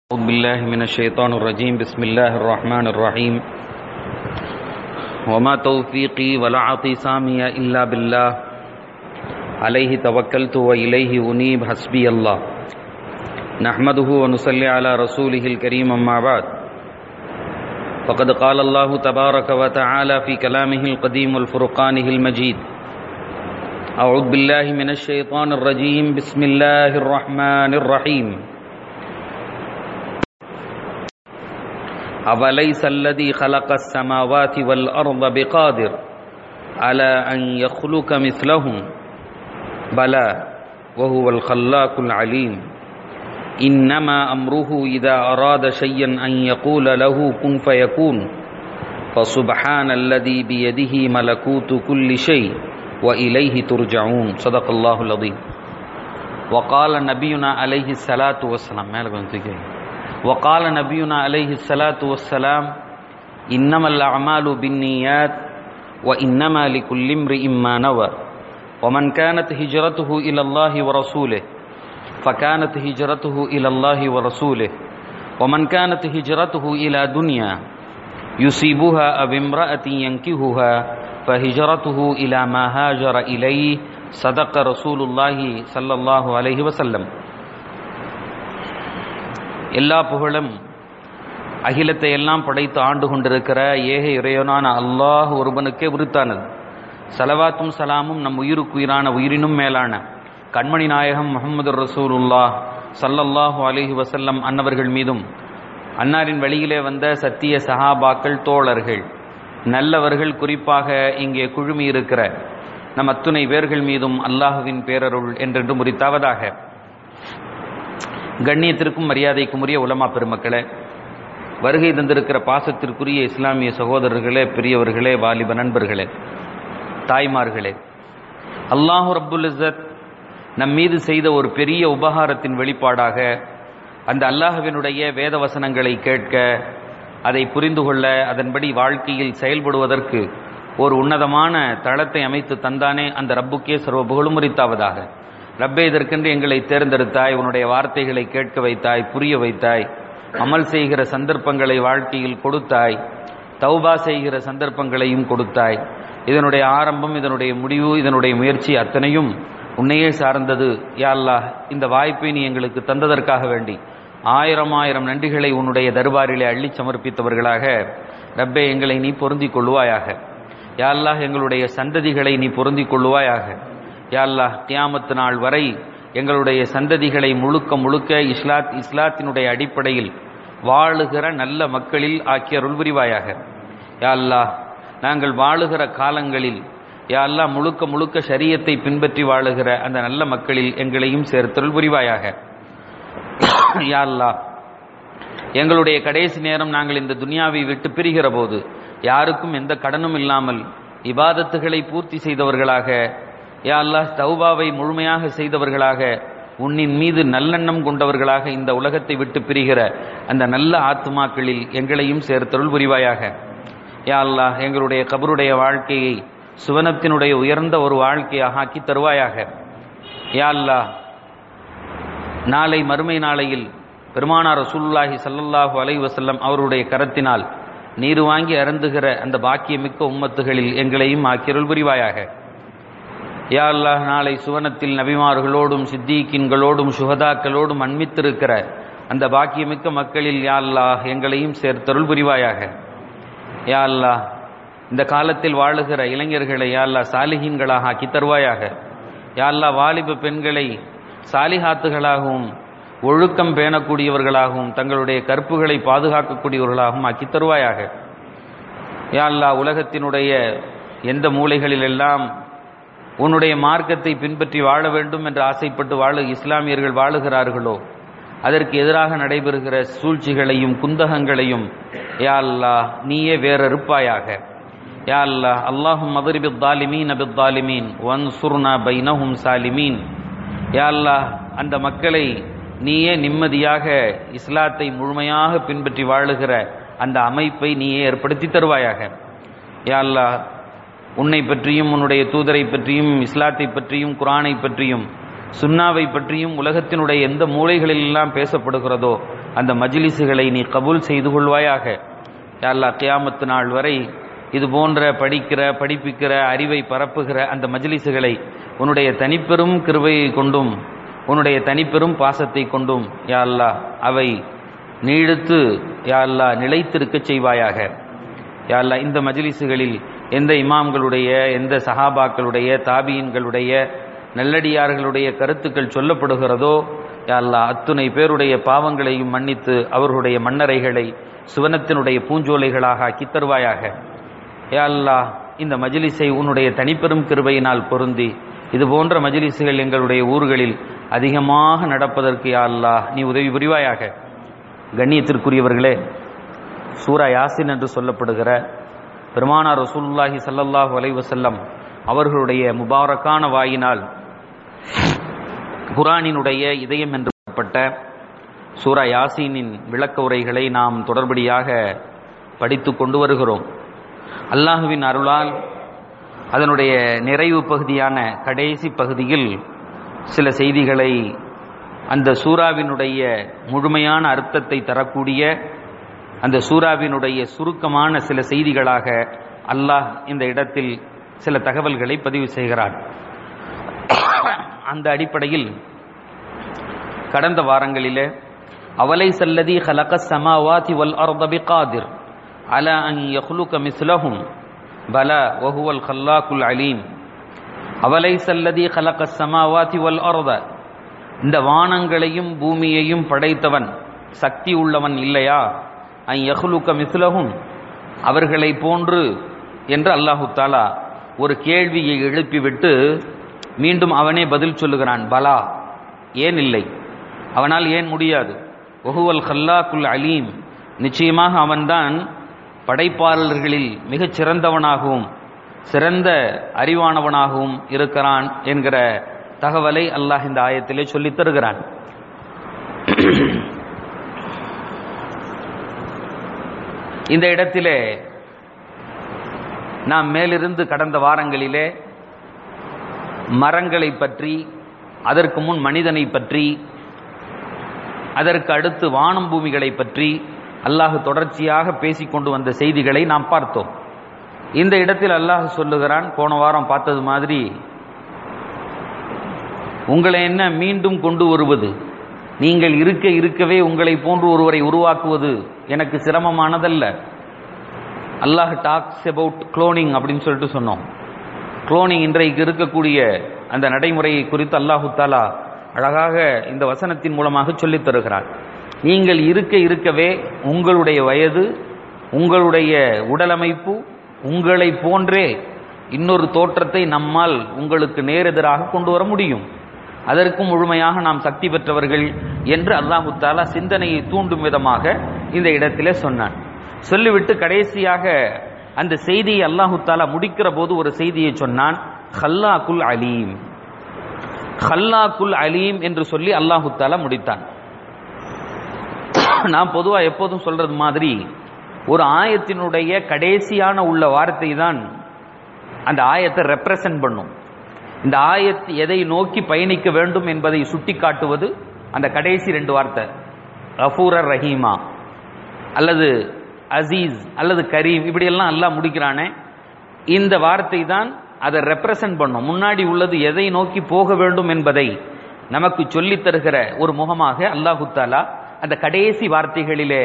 أعوذ بالله من الشيطان الرجيم بسم الله الرحمن الرحيم وما توفيقي ولا اعتصامي إلا بالله عليه توكلت وإليه أنيب حسبي الله نحمده ونصلي على رسوله الكريم أما بعد فقد قال الله تبارك وتعالى في كلامه القديم والفرقانه المجيد أعوذ بالله من الشيطان الرجيم بسم الله الرحمن الرحيم أوليس الذي خلق السماوات والأرض بقادر على أن يخلق مثلهم بلى وهو الخلاق العليم إنما أمره إذا أراد شيئا أن يقول له كن فيكون فسبحان الذي بيده ملكوت كل شيء وإليه ترجعون صدق الله العظيم وقال نبينا عليه الصلاة والسلام மேலே கொஞ்சம் தூக்கி وقال نبينا عليه الصلاة والسلام إنما الأعمال بالنيات وإنما لكل امرئ ما نوى ومن كانت هجرته إلى الله ورسوله فكانت هجرته إلى الله ورسوله ومن كانت هجرته إلى دنيا يصيبها أو امرأة ينكهها فهجرته إلى ما هاجر إليه صدق رسول الله صلى الله عليه وسلم எல்லா புகழும் அகிலத்தை எல்லாம் படைத்து ஆண்டு கொண்டிருக்கிற ஏக இறைவனான அல்லாஹ் ஒருவனுக்கே உரித்தானது சலவாத்தும் சலாமும் நம் உயிருக்குயிரான உயிரினும் மேலான கண்மணி நாயகம் முகமது ரசூலுல்லாஹ் சல்லல்லாஹு அலிஹி வசல்லம் அன்னவர்கள் மீதும் அன்னாரின் வழியிலே வந்த சத்திய சஹாபாக்கள் தோழர்கள் நல்லவர்கள் குறிப்பாக இங்கே குழுமி இருக்கிற நம் அத்துணை பேர்கள் மீதும் அல்லாஹுவின் பேரருள் என்றென்று முறித்தாவதாக கண்ணியத்திற்கும் மரியாதைக்கும் உரிய உலமா பெருமக்களே வருகை தந்திருக்கிற பாசத்திற்குரிய இஸ்லாமிய சகோதரர்களே பெரியவர்களே வாலிப நண்பர்களே தாய்மார்களே அல்லாஹு ரப்புல் இசத் நம் மீது செய்த ஒரு பெரிய உபகாரத்தின் வெளிப்பாடாக அந்த அல்லாஹுவினுடைய வேத வசனங்களை கேட்க அதை புரிந்து கொள்ள அதன்படி வாழ்க்கையில் செயல்படுவதற்கு ஒரு உன்னதமான தளத்தை அமைத்து தந்தானே அந்த ரப்புக்கே சர்வ புகழும் முறித்தாவதாக ரப்பே இதற்கென்று எங்களை தேர்ந்தெடுத்தாய் உன்னுடைய வார்த்தைகளை கேட்க வைத்தாய் புரிய வைத்தாய் அமல் செய்கிற சந்தர்ப்பங்களை வாழ்க்கையில் கொடுத்தாய் தௌபா செய்கிற சந்தர்ப்பங்களையும் கொடுத்தாய் இதனுடைய ஆரம்பம் இதனுடைய முடிவு இதனுடைய முயற்சி அத்தனையும் உன்னையே சார்ந்தது யாழ்லா இந்த வாய்ப்பை நீ எங்களுக்கு தந்ததற்காக வேண்டி ஆயிரம் ஆயிரம் நன்றிகளை உன்னுடைய தர்பாரிலே அள்ளி சமர்ப்பித்தவர்களாக ரப்பே எங்களை நீ பொருந்திக் கொள்வாயாக யாழ்லாஹ் எங்களுடைய சந்ததிகளை நீ பொருந்திக் கொள்வாயாக யாழ்லா கியாமத்து நாள் வரை எங்களுடைய சந்ததிகளை முழுக்க முழுக்க இஸ்லாத் இஸ்லாத்தினுடைய அடிப்படையில் வாழுகிற நல்ல மக்களில் ஆக்கிய அருள் புரிவாயாக யாழ்லா நாங்கள் வாழுகிற காலங்களில் யாழ்லா முழுக்க முழுக்க சரியத்தை பின்பற்றி வாழுகிற அந்த நல்ல மக்களில் எங்களையும் சேர்த்தருள் புரிவாயாக யாழ்லா எங்களுடைய கடைசி நேரம் நாங்கள் இந்த துனியாவை விட்டு பிரிகிற போது யாருக்கும் எந்த கடனும் இல்லாமல் இபாதத்துகளை பூர்த்தி செய்தவர்களாக யா அல்லாஹ் தௌபாவை முழுமையாக செய்தவர்களாக உன்னின் மீது நல்லெண்ணம் கொண்டவர்களாக இந்த உலகத்தை விட்டு பிரிகிற அந்த நல்ல ஆத்மாக்களில் எங்களையும் சேர்த்தருள் புரிவாயாக யா அல்லாஹ் எங்களுடைய கபருடைய வாழ்க்கையை சுவனத்தினுடைய உயர்ந்த ஒரு வாழ்க்கையாக ஆக்கி தருவாயாக யா அல்லாஹ் நாளை மறுமை நாளையில் பெருமானார் ரசூல்லாஹி சல்லல்லாஹு அலை வசல்லம் அவருடைய கரத்தினால் நீர் வாங்கி அருந்துகிற அந்த பாக்கியமிக்க உம்மத்துகளில் எங்களையும் ஆக்கியருள் புரிவாயாக யா அல்லாஹ் நாளை சுவனத்தில் நபிமார்களோடும் சித்தீக்கின்களோடும் சுகதாக்களோடும் அன்மித்திருக்கிற அந்த பாக்கியமிக்க மக்களில் யா அல்லாஹ் எங்களையும் சேர்த்தருள் புரிவாயாக யா அல்லாஹ் இந்த காலத்தில் வாழுகிற இளைஞர்களை யா அல்லாஹ் சாலிஹீன்களாக ஆக்கி தருவாயாக யா அல்லாஹ் வாலிப பெண்களை சாலிஹாத்துகளாகவும் ஒழுக்கம் பேணக்கூடியவர்களாகவும் தங்களுடைய கற்புகளை பாதுகாக்கக்கூடியவர்களாகவும் ஆக்கி தருவாயாக யா அல்லாஹ் உலகத்தினுடைய எந்த மூலைகளிலெல்லாம் உன்னுடைய மார்க்கத்தை பின்பற்றி வாழ வேண்டும் என்று ஆசைப்பட்டு வாழ இஸ்லாமியர்கள் வாழுகிறார்களோ அதற்கு எதிராக நடைபெறுகிற சூழ்ச்சிகளையும் குந்தகங்களையும் யா அல்லா நீயே வேறறுப்பாயாக யா அல்லா அல்லாஹும் மதுரிபி தாலிமீன் அபித் தாலிமீன் ஒன் சுர்னா பைனஹும் சாலிமீன் யா அல்லா அந்த மக்களை நீயே நிம்மதியாக இஸ்லாத்தை முழுமையாக பின்பற்றி வாழுகிற அந்த அமைப்பை நீயே ஏற்படுத்தி தருவாயாக யா அல்லா உன்னை பற்றியும் உன்னுடைய தூதரை பற்றியும் இஸ்லாத்தை பற்றியும் குரானை பற்றியும் சுன்னாவை பற்றியும் உலகத்தினுடைய எந்த மூலைகளிலெல்லாம் பேசப்படுகிறதோ அந்த மஜ்லிஸுகளை நீ கபூல் செய்து கொள்வாயாக யா அல்லாஹ் கியாமத்து நாள் வரை இது போன்ற படிக்கிற படிப்பிக்கிற அறிவை பரப்புகிற அந்த மஜ்லிஸுகளை உன்னுடைய தனிப்பெரும் கிருபையை கொண்டும் உன்னுடைய தனிப்பெரும் பாசத்தை கொண்டும் யா அல்லாஹ் அவை நீடித்து யா அல்லாஹ் நிலைத்திருக்கச் செய்வாயாக யா அல்லாஹ் இந்த மஜ்லிஸுகளில் எந்த இமாம்களுடைய எந்த சஹாபாக்களுடைய தாபியின்களுடைய நல்லடியார்களுடைய கருத்துக்கள் சொல்லப்படுகிறதோ யா அல்லாஹ் அத்துணை பேருடைய பாவங்களையும் மன்னித்து அவர்களுடைய மன்னரைகளை சுவனத்தினுடைய பூஞ்சோலைகளாக ஆக்கி தருவாயாக யா அல்லாஹ் இந்த மஜ்லிஸை உன்னுடைய தனிப்பெரும் கிருபையினால் பொருந்தி இது போன்ற மஜ்லிஸுகள் எங்களுடைய ஊர்களில் அதிகமாக நடப்பதற்கு யா அல்லாஹ் நீ உதவி புரிவாயாக கண்ணியத்திற்குரியவர்களே சூரா யாசின் என்று சொல்லப்படுகிற பெருமானார் ரசூலுல்லாஹி ஸல்லல்லாஹு அலைஹி வஸல்லம் அவர்களுடைய முபாரக்கான வாயினால் குரானினுடைய இதயம் என்று சொல்லப்பட்ட சூரா யாசீனின் விளக்க உரைகளை நாம் தொடர்படியாக படித்து கொண்டு வருகிறோம் அல்லாஹுவின் அருளால் அதனுடைய நிறைவு பகுதியான கடைசி பகுதியில் சில செய்திகளை அந்த சூறாவினுடைய முழுமையான அர்த்தத்தை தரக்கூடிய அந்த சூறாவினுடைய சுருக்கமான சில செய்திகளாக அல்லாஹ் இந்த இடத்தில் சில தகவல்களை பதிவு செய்கிறார் அந்த அடிப்படையில் கடந்த வாரங்களிலே அவலை சல்லதி خلق السماوات والأرض بقادر على أن يخلق مثلهم بلى وهو الخلاق العليم அவலைஸ் அல்லதி خلق السماوات والأرض இந்த வானங்களையும் பூமியையும் படைத்தவன் சக்தி உள்ளவன் இல்லையா அன் யஹ்லுக மிஸ்லஹும் அவர்களை போன்று என்று அல்லாஹு தாலா ஒரு கேள்வியை எழுப்பிவிட்டு மீண்டும் அவனே பதில் சொல்லுகிறான் பலா ஏன் இல்லை அவனால் ஏன் முடியாது ஒஹுவல் ஹல்லாக்குல் அலீம் நிச்சயமாக அவன்தான் படைப்பாளர்களில் மிகச் சிறந்தவனாகவும் சிறந்த அறிவானவனாகவும் இருக்கிறான் என்கிற தகவலை அல்லாஹ் இந்த ஆயத்திலே சொல்லித் தருகிறான் இந்த இடத்திலே நாம் மேலிருந்து கடந்த வாரங்களிலே மரங்களை பற்றி அதற்கு முன் மனிதனை பற்றி அதற்கு அடுத்து வானம் பூமிகளை பற்றி அல்லாஹ் தொடர்ச்சியாக பேசிக்கொண்டு வந்த செய்திகளை நாம் பார்த்தோம் இந்த இடத்தில் அல்லாஹ் சொல்லுகிறான் போன வாரம் பார்த்தது மாதிரி உங்களை என்ன மீண்டும் கொண்டு வருவது நீங்கள் இருக்க இருக்கவே உங்களை போன்று ஒருவரை உருவாக்குவது எனக்கு சிரமமானதல்ல அல்லாஹ் டாக்ஸ் அபவுட் குளோனிங் அப்படின்னு சொல்லிட்டு சொன்னோம் குளோனிங் இன்றைக்கு இருக்கக்கூடிய அந்த நடைமுறையை குறித்து அல்லாஹு தாலா அழகாக இந்த வசனத்தின் மூலமாக சொல்லித் தருகிறார் நீங்கள் இருக்க இருக்கவே உங்களுடைய வயது உங்களுடைய உடலமைப்பு உங்களை போன்றே இன்னொரு தோற்றத்தை நம்மால் உங்களுக்கு நேரெதிராக கொண்டு வர முடியும் அதற்கும் முழுமையாக நாம் சக்தி பெற்றவர்கள் என்று அல்லாஹு தாலா சிந்தனையை தூண்டும் விதமாக இந்த இடத்திலே சொன்னான் சொல்லிவிட்டு கடைசியாக அந்த செய்தியை அல்லாஹு தாலா முடிக்கிற போது ஒரு செய்தியை சொன்னான் ஹல்லாக்குல் அலீம் ஹல்லாக்குல் அலீம் என்று சொல்லி அல்லாஹு தாலா முடித்தான் நான் பொதுவா எப்போதும் சொல்றது மாதிரி ஒரு ஆயத்தினுடைய கடைசியான உள்ள வார்த்தை தான் அந்த ஆயத்தை ரெப்ரசன்ட் பண்ணும் இந்த ஆயத் எதை நோக்கி பயணிக்க வேண்டும் என்பதை சுட்டி காட்டுவது அந்த கடைசி ரெண்டு வார்த்தை ரஃபூரர் ரஹீமா அல்லது அசீஸ் அல்லது கரீம் இப்படியெல்லாம் எல்லாம் முடிக்கிறானே இந்த வார்த்தை தான் அதை ரெப்ரசன்ட் பண்ணும் முன்னாடி உள்ளது எதை நோக்கி போக வேண்டும் என்பதை நமக்கு சொல்லித் தருகிற ஒரு முகமாக அல்லாஹு தாலா அந்த கடைசி வார்த்தைகளிலே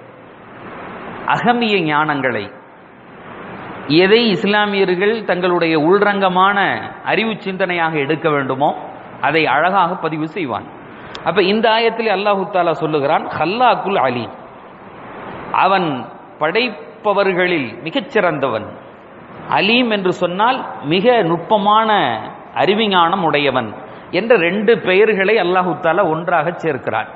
அகமிய ஞானங்களை எதை இஸ்லாமியர்கள் தங்களுடைய உள்ரங்கமான அறிவு சிந்தனையாக எடுக்க வேண்டுமோ அதை அழகாக பதிவு செய்வான் அப்ப இந்த ஆயத்தில் அல்லாஹு தாலா சொல்லுகிறான் ஹல்லாக்குல் அலி அவன் படைப்பவர்களில் மிகச் சிறந்தவன் அலீம் என்று சொன்னால் மிக நுட்பமான அறிவிஞானம் உடையவன் என்ற ரெண்டு பெயர்களை அல்லாஹு தாலா ஒன்றாக சேர்க்கிறான்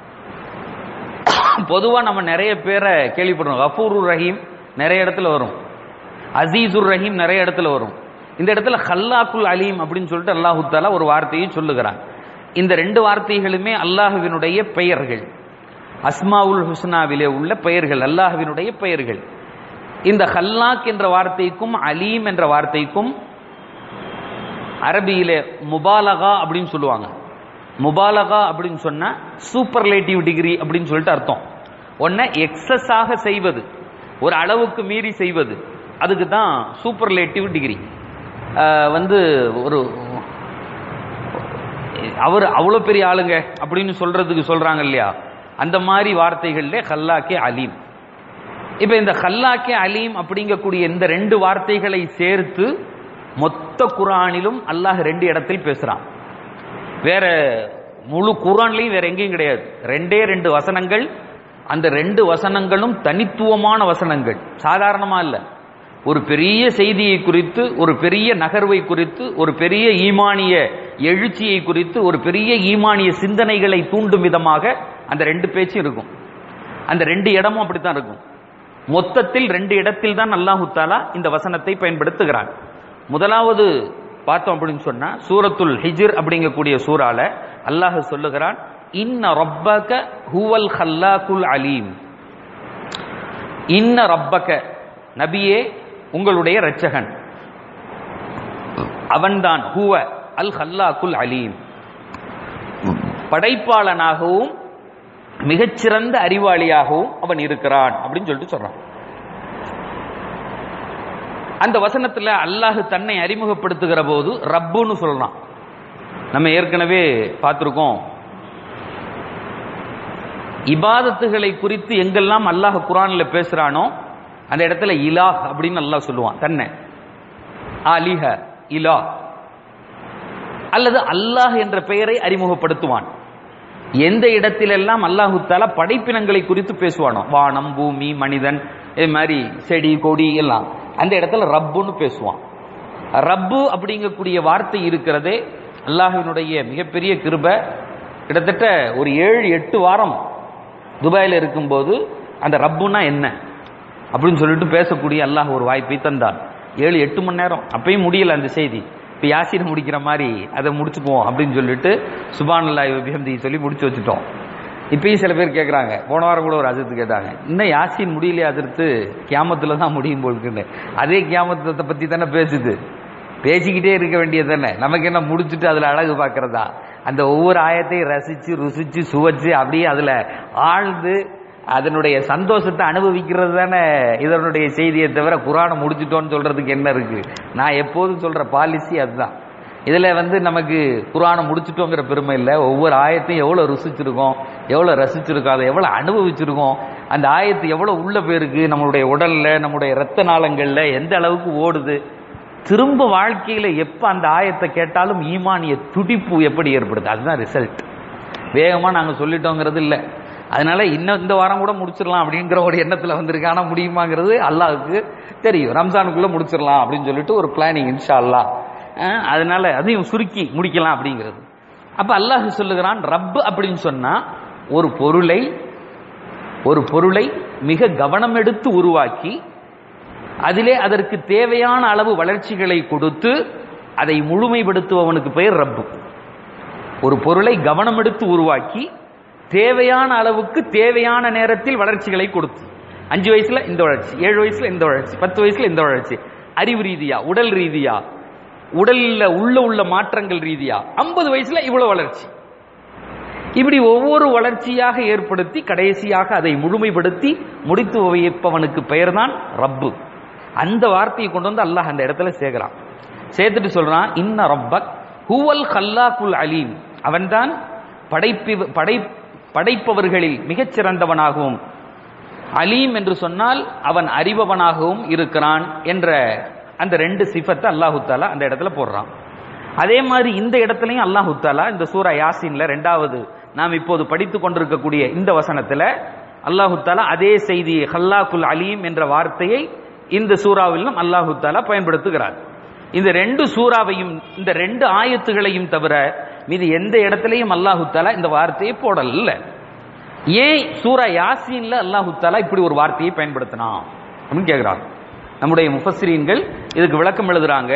பொதுவா நம்ம நிறைய பேரை கேள்விப்படுறோம் கஃபூருர் ரஹீம் நிறைய இடத்துல வரும் அசீசுர் ரஹீம் நிறைய இடத்துல வரும் இந்த இடத்துல ஹல்லாக்குல் அலீம் அப்படின்னு சொல்லிட்டு அல்லாஹு தாலா ஒரு வார்த்தையை சொல்லுகிறான் இந்த ரெண்டு வார்த்தைகளுமே அல்லாஹுவினுடைய பெயர்கள் அஸ்மாவுல் ஹுஸ்னாவிலே உள்ள பெயர்கள் அல்லாஹுவினுடைய பெயர்கள் இந்த ஹல்லாக் என்ற வார்த்தைக்கும் அலீம் என்ற வார்த்தைக்கும் அரபியிலே முபாலகா அப்படின்னு சொல்லுவாங்க முபாலகா அப்படின்னு சொன்னா சூப்பர்லேட்டிவ் டிகிரி அப்படின்னு சொல்லிட்டு அர்த்தம் ஒன்ன எக்ஸஸாக செய்வது ஒரு அளவுக்கு மீறி செய்வது அதுக்கு தான் சூப்பர்லேட்டிவ் டிகிரி வந்து ஒரு அவர் அவ்வளோ பெரிய ஆளுங்க அப்படின்னு சொல்றதுக்கு சொல்றாங்க இல்லையா அந்த மாதிரி வார்த்தைகள்ல ஹல்லாக்கே அலீம் இப்ப இந்த ஹல்லாக்கே அலீம் அப்படிங்கக்கூடிய இந்த ரெண்டு வார்த்தைகளை சேர்த்து மொத்த குரானிலும் அல்லாஹ் ரெண்டு இடத்தில் பேசுறான் வேற முழு குரான்லையும் வேற எங்கேயும் கிடையாது ரெண்டே ரெண்டு வசனங்கள் அந்த ரெண்டு வசனங்களும் தனித்துவமான வசனங்கள் சாதாரணமா இல்ல ஒரு பெரிய செய்தியை குறித்து ஒரு பெரிய நகர்வை குறித்து ஒரு பெரிய ஈமானிய எழுச்சியை குறித்து ஒரு பெரிய ஈமானிய சிந்தனைகளை தூண்டும் விதமாக அந்த ரெண்டு பேச்சும் இருக்கும் அந்த ரெண்டு இடமும் அப்படித்தான் இருக்கும் மொத்தத்தில் ரெண்டு இடத்தில் தான் அல்லாஹு தாலா இந்த வசனத்தை பயன்படுத்துகிறான் முதலாவது பார்த்தோம் அப்படின்னு சொன்னா சூரத்துல் ஹிஜிர் அப்படிங்கக்கூடிய சூறால அல்லாஹ் சொல்லுகிறான் இன்ன ரப்பக ஹுவல் ஹல்லாக்குல் அலீம் இன்ன ரப்பக நபியே உங்களுடைய இரட்சகன் அவன்தான் ஹுவ அல் ஹல்லாக்குல் அலீம் படைப்பாளனாகவும் மிகச்சிறந்த அறிவாளியாகவும் அவன் இருக்கிறான் அப்படின்னு சொல்லிட்டு சொல்றான் அந்த வசனத்துல அல்லாஹ் தன்னை அறிமுகப்படுத்துகிற போது ரப்புன்னு சொல்றான் நம்ம ஏற்கனவே பார்த்திருக்கோம் இபாதத்துகளை குறித்து எங்கெல்லாம் அல்லாஹ் குரான்ல பேசுறானோ அந்த இடத்துல இலாஹ் அப்படின்னு அல்லாஹ் சொல்லுவான் தன்னை அலிஹ இலா அல்லது அல்லாஹ் என்ற பெயரை அறிமுகப்படுத்துவான் எந்த இடத்திலெல்லாம் அல்லாஹு தாலா படைப்பினங்களை குறித்து பேசுவானோ வானம் பூமி மனிதன் இது மாதிரி செடி கொடி எல்லாம் அந்த இடத்துல ரப்புன்னு பேசுவான் ரப்பு அப்படிங்கக்கூடிய வார்த்தை இருக்கிறதே அல்லாஹினுடைய மிகப்பெரிய கிருப கிட்டத்தட்ட ஒரு ஏழு எட்டு வாரம் துபாயில் இருக்கும்போது அந்த ரப்புனா என்ன அப்படின்னு சொல்லிட்டு பேசக்கூடிய அல்லாஹ் ஒரு வாய்ப்பை தந்தான் ஏழு எட்டு மணி நேரம் அப்பயும் முடியல அந்த செய்தி இப்போ யாசின் முடிக்கிற மாதிரி அதை முடிச்சுக்குவோம் அப்படின்னு சொல்லிட்டு சுபான் அல்லாஹ் விஹம்தி சொல்லி முடிச்சு வச்சுட்டோம் இப்பயும் சில பேர் கேட்குறாங்க போன வாரம் கூட ஒரு அதிர்த்து கேட்டாங்க இன்னும் யாசின் முடியலையே அதிர்த்து கியாமத்தில் தான் முடியும் போலுக்குன்னு அதே கியாமத்தை பற்றி தானே பேசுது பேசிக்கிட்டே இருக்க வேண்டியது தானே நமக்கு என்ன முடிச்சுட்டு அதில் அழகு பார்க்கறதா அந்த ஒவ்வொரு ஆயத்தையும் ரசித்து ருசித்து சுவைச்சு அப்படியே அதில் ஆழ்ந்து அதனுடைய சந்தோஷத்தை அனுபவிக்கிறது தானே இதனுடைய செய்தியை தவிர குரானை முடிச்சிட்டோன்னு சொல்றதுக்கு என்ன இருக்கு நான் எப்போதும் சொல்ற பாலிசி அதுதான் இதுல வந்து நமக்கு குரானை முடிச்சிட்டோங்கிற பெருமை இல்லை ஒவ்வொரு ஆயத்தையும் எவ்வளவு ருசிச்சிருக்கோம் எவ்வளவு ரசிச்சிருக்கோம் அதை எவ்வளவு அனுபவிச்சிருக்கோம் அந்த ஆயத்து எவ்வளவு உள்ள பேருக்கு நம்மளுடைய உடல்ல நம்முடைய ரத்த நாளங்கள்ல எந்த அளவுக்கு ஓடுது திரும்ப வாழ்க்கையில எப்ப அந்த ஆயத்தை கேட்டாலும் ஈமானிய துடிப்பு எப்படி ஏற்படுது அதுதான் ரிசல்ட் வேகமா நாங்க சொல்லிட்டோங்கிறது இல்லை அதனால இன்னும் இந்த வாரம் கூட முடிச்சிடலாம் அப்படிங்கிற ஒரு எண்ணத்துல வந்திருக்கு ஆனா முடியுமாங்கிறது அல்லாவுக்கு தெரியும் ரம்ஜானுக்குள்ள முடிச்சிடலாம் அப்படின்னு சொல்லிட்டு ஒரு பிளானிங் இன்ஷா அல்லா அஹ் அதனால அதையும் சுருக்கி முடிக்கலாம் அப்படிங்கிறது அப்ப அல்லாஹ் சொல்லுகிறான் ரப் அப்படின்னு சொன்னா ஒரு பொருளை ஒரு பொருளை மிக கவனம் எடுத்து உருவாக்கி அதிலே அதற்கு தேவையான அளவு வளர்ச்சிகளை கொடுத்து அதை முழுமைப்படுத்துபவனுக்கு பெயர் ரப்பு ஒரு பொருளை கவனம் எடுத்து உருவாக்கி தேவையான அளவுக்கு தேவையான நேரத்தில் வளர்ச்சிகளை கொடுத்து அஞ்சு வயசுல இந்த வளர்ச்சி ஏழு வயசுல இந்த வளர்ச்சி பத்து வயசுல இந்த வளர்ச்சி அறிவு ரீதியா உடல் ரீதியா உடல்ல உள்ள உள்ள மாற்றங்கள் ரீதியா ஐம்பது வயசுல இவ்வளவு வளர்ச்சி இப்படி ஒவ்வொரு வளர்ச்சியாக ஏற்படுத்தி கடைசியாக அதை முழுமைப்படுத்தி முடித்து வைப்பவனுக்கு பெயர்தான் ரப்பு அந்த வார்த்தையை கொண்டு வந்து அல்லாஹ் அந்த இடத்துல சேர்க்கிறான் சேர்த்துட்டு சொல்றான் இன்ன ரப்பக் ஹுவல் கல்லாக்குல் அலீம் அவன்தான் படைப்பி படை படைப்பவர்களில் மிகச் சிறந்தவனாகவும் அலீம் என்று சொன்னால் அவன் அறிபவனாகவும் இருக்கிறான் என்ற அந்த ரெண்டு சிஃபத்தை அல்லாஹு தாலா அந்த இடத்துல போடுறான் அதே மாதிரி இந்த இடத்துலையும் அல்லாஹு தாலா இந்த சூரா யாசின்ல ரெண்டாவது நாம் இப்போது படித்துக் கொண்டிருக்கக்கூடிய இந்த வசனத்துல அல்லாஹு தாலா அதே செய்தி ஹல்லாக்குல் அலீம் என்ற வார்த்தையை இந்த சூறாவிலும் அல்லாஹு தாலா பயன்படுத்துகிறார் இந்த ரெண்டு சூறாவையும் இந்த ரெண்டு ஆயத்துகளையும் தவிர மீது எந்த இடத்துலையும் அல்லாஹு தாலா இந்த வார்த்தையை போடல ஏன் சூரா யாசீன்ல அல்லாஹு தாலா இப்படி ஒரு வார்த்தையை பயன்படுத்தினான் அப்படின்னு கேட்கிறாங்க நம்முடைய முஃபஸ்ரீன்கள் இதுக்கு விளக்கம் எழுதுறாங்க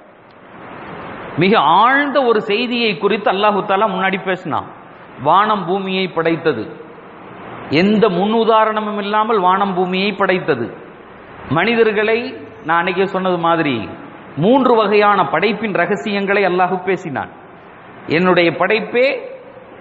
மிக ஆழ்ந்த ஒரு செய்தியை குறித்து அல்லாஹு தாலா முன்னாடி பேசினான் வானம் பூமியை படைத்தது எந்த முன் உதாரணமும் இல்லாமல் வானம் பூமியை படைத்தது மனிதர்களை நான் அன்னைக்கே சொன்னது மாதிரி மூன்று வகையான படைப்பின் ரகசியங்களை அல்லாஹு பேசினான் என்னுடைய படைப்பே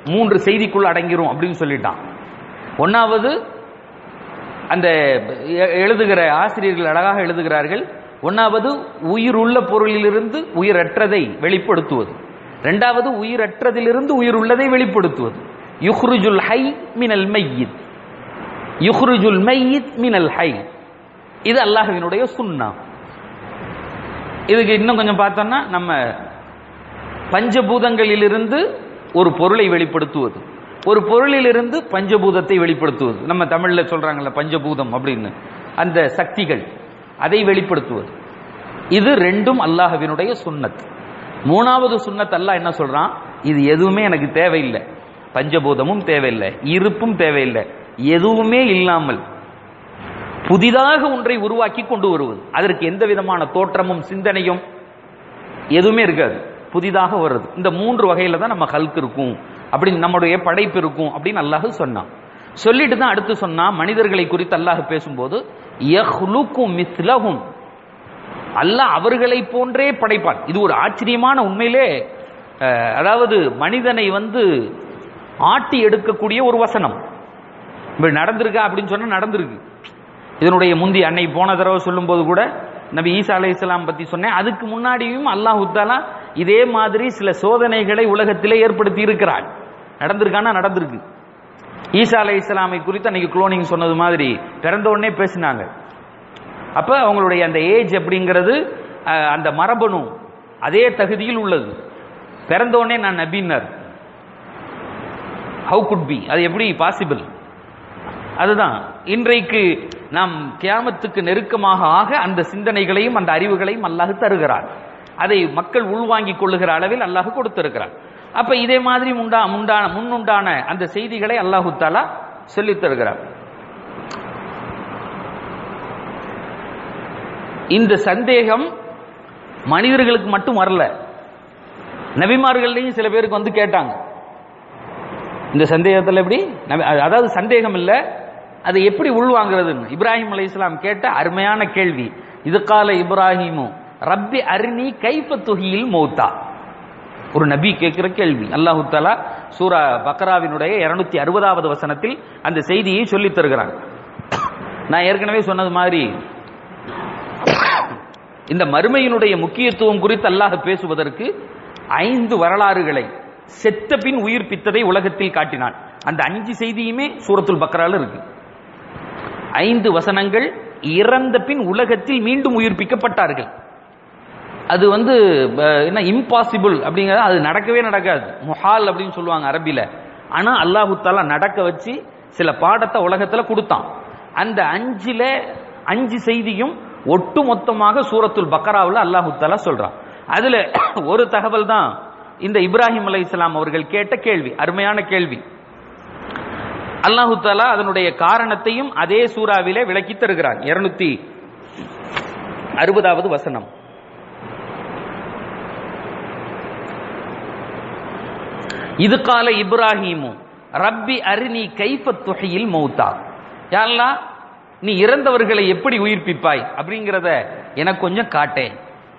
மூன்று செய்திக்குள் அடங்கிரும் அப்படின்னு சொல்லிட்டான் ஒன்னாவது அந்த எ- எழுதுகிற ஆசிரியர்கள் அழகாக எழுதுகிறார்கள் ஒன்னாவது உயிர் உள்ள பொருளிலிருந்து உயிரற்றதை வெளிப்படுத்துவது இரண்டாவது உயிரற்றதிலிருந்து உயிர் உள்ளதை வெளிப்படுத்துவது யுஹ்ருஜுல் ஹை மினல் மையித் யுஹ்ருஜுல் மையித் மினல் ஹை இது அல்லாஹ்வினுடைய சுன்னா இதுக்கு இன்னும் கொஞ்சம் பார்த்தோம்னா நம்ம பஞ்சபூதங்களிலிருந்து ஒரு பொருளை வெளிப்படுத்துவது ஒரு பொருளிலிருந்து பஞ்சபூதத்தை வெளிப்படுத்துவது நம்ம தமிழ்ல சொல்றாங்கல்ல பஞ்சபூதம் அப்படின்னு அந்த சக்திகள் அதை வெளிப்படுத்துவது இது ரெண்டும் அல்லாஹ்வினுடைய சுன்னத் மூணாவது சுன்னத் அல்லாஹ் என்ன சொல்றான் இது எதுவுமே எனக்கு தேவையில்லை பஞ்சபூதமும் தேவையில்லை இருப்பும் தேவையில்லை எதுவுமே இல்லாமல் புதிதாக ஒன்றை உருவாக்கி கொண்டு வருவது அதற்கு எந்த விதமான தோற்றமும் சிந்தனையும் எதுவுமே இருக்காது புதிதாக வருது இந்த மூன்று வகையில தான் நம்ம ஹல்க் இருக்கும் அப்படின்னு நம்முடைய படைப்பு இருக்கும் அப்படின்னு அல்லாஹ் சொன்னான் சொல்லிட்டு தான் அடுத்து சொன்னா மனிதர்களை குறித்து அல்லாஹ் பேசும்போது யஹ்லுகு மிஸ்லஹும் அல்லாஹ் அவர்களை போன்றே படைப்பான் இது ஒரு ஆச்சரியமான உண்மையிலே அஹ், அதாவது மனிதனை வந்து ஆட்டி எடுக்கக்கூடிய ஒரு வசனம் இப்படி நடந்திருக்கா அப்படின்னு சொன்னா நடந்திருக்கு இதனுடைய முந்தி அன்னை போன தடவை சொல்லும்போது கூட நபி ஈசா அலை இஸ்லாம் பத்தி சொன்னேன் அதுக்கு முன்னாடியும் அல்லாஹ் தாலா இதே மாதிரி சில சோதனைகளை உலகத்திலே ஏற்படுத்தி இருக்கிறான் நடந்திருக்கானா நடந்திருக்கு ஈசா அலை இஸ்லாமை குறித்து அன்னைக்கு குளோனிங் சொன்னது மாதிரி பிறந்த உடனே பேசினாங்க அப்ப அவங்களுடைய அந்த ஏஜ் அப்படிங்கிறது அஹ், அந்த மரபணு அதே தகுதியில் உள்ளது பிறந்த உடனே நான் நபின்னர் ஹவு குட் பி அது எப்படி பாசிபிள் அதுதான் இன்றைக்கு நாம் கியாமத்துக்கு நெருக்கமாக ஆக அந்த சிந்தனைகளையும் அந்த அறிவுகளையும் அல்லாஹ் தருகிறார் அதை மக்கள் உள்வாங்கிக் கொள்ளுகிற அளவில் அல்லாஹ் கொடுத்திருக்கிறார் அப்ப இதே மாதிரி முண்டா முண்டான முன்னுண்டான அந்த செய்திகளை அல்லாஹு தாலா சொல்லித் தருகிறார் இந்த சந்தேகம் மனிதர்களுக்கு மட்டும் வரல நபிமார்கள்லையும் சில பேருக்கு வந்து கேட்டாங்க இந்த சந்தேகத்தில் எப்படி நபி- அதாவது சந்தேகம் இல்ல அதை எப்படி உள்வாங்கிறதுன்னு இப்ராஹிம் அலைஹிஸ்ஸலாம் கேட்ட அருமையான கேள்வி இது கால இப்ராஹிமு ரப்பி அரிணி கைஃப துஹியில் மௌத்தா ஒரு நபி கேட்கிற கேள்வி அல்லாஹு தாலா சூரா பக்ராவினுடைய இருநூத்தி அறுபதாவது வசனத்தில் அந்த செய்தியை சொல்லித் தருகிறான் நான் ஏற்கனவே சொன்னது மாதிரி இந்த மறுமையினுடைய முக்கியத்துவம் குறித்து அல்லாஹ் பேசுவதற்கு ஐந்து வரலாறுகளை செத்த பின் உயிர்ப்பித்ததை உலகத்தில் காட்டினான் அந்த அஞ்சு செய்தியுமே சூரத்துல் பக்ரால இருக்கு ஐந்து வசனங்கள் இறந்த பின் உலகத்தில் மீண்டும் உயிர்ப்பிக்கப்பட்டார்கள் அது வந்து அஹ், என்ன இம்பாசிபிள் அப்படிங்கிறது அது நடக்கவே நடக்காது முஹால் அப்படின்னு சொல்லுவாங்க அரபில ஆனா அல்லாஹு தாலா நடக்க வச்சு சில பாடத்தை உலகத்துல கொடுத்தான் அந்த அஞ்சுல அஞ்சு செய்தியும் ஒட்டு மொத்தமாக சூரத்துல் பக்கராவில் அல்லாஹு தாலா சொல்றான் அதுல ஒரு தகவல் தான் இந்த இப்ராஹிம் அலைஹிஸ்ஸலாம் அவர்கள் கேட்ட கேள்வி அருமையான கேள்வி அல்லாஹு தாலா அதனுடைய காரணத்தையும் அதே சூறாவிலே விளக்கி தருகிறான் இருநூத்தி அறுபதாவது வசனம் இது கால இப்ராஹிமு ரப்பி அரினி கைஃப துஹையில் மௌத்தா யாழ்லா நீ இறந்தவர்களை எப்படி உயிர்ப்பிப்பாய் அப்படிங்கிறத எனக்கு கொஞ்சம் காட்டேன்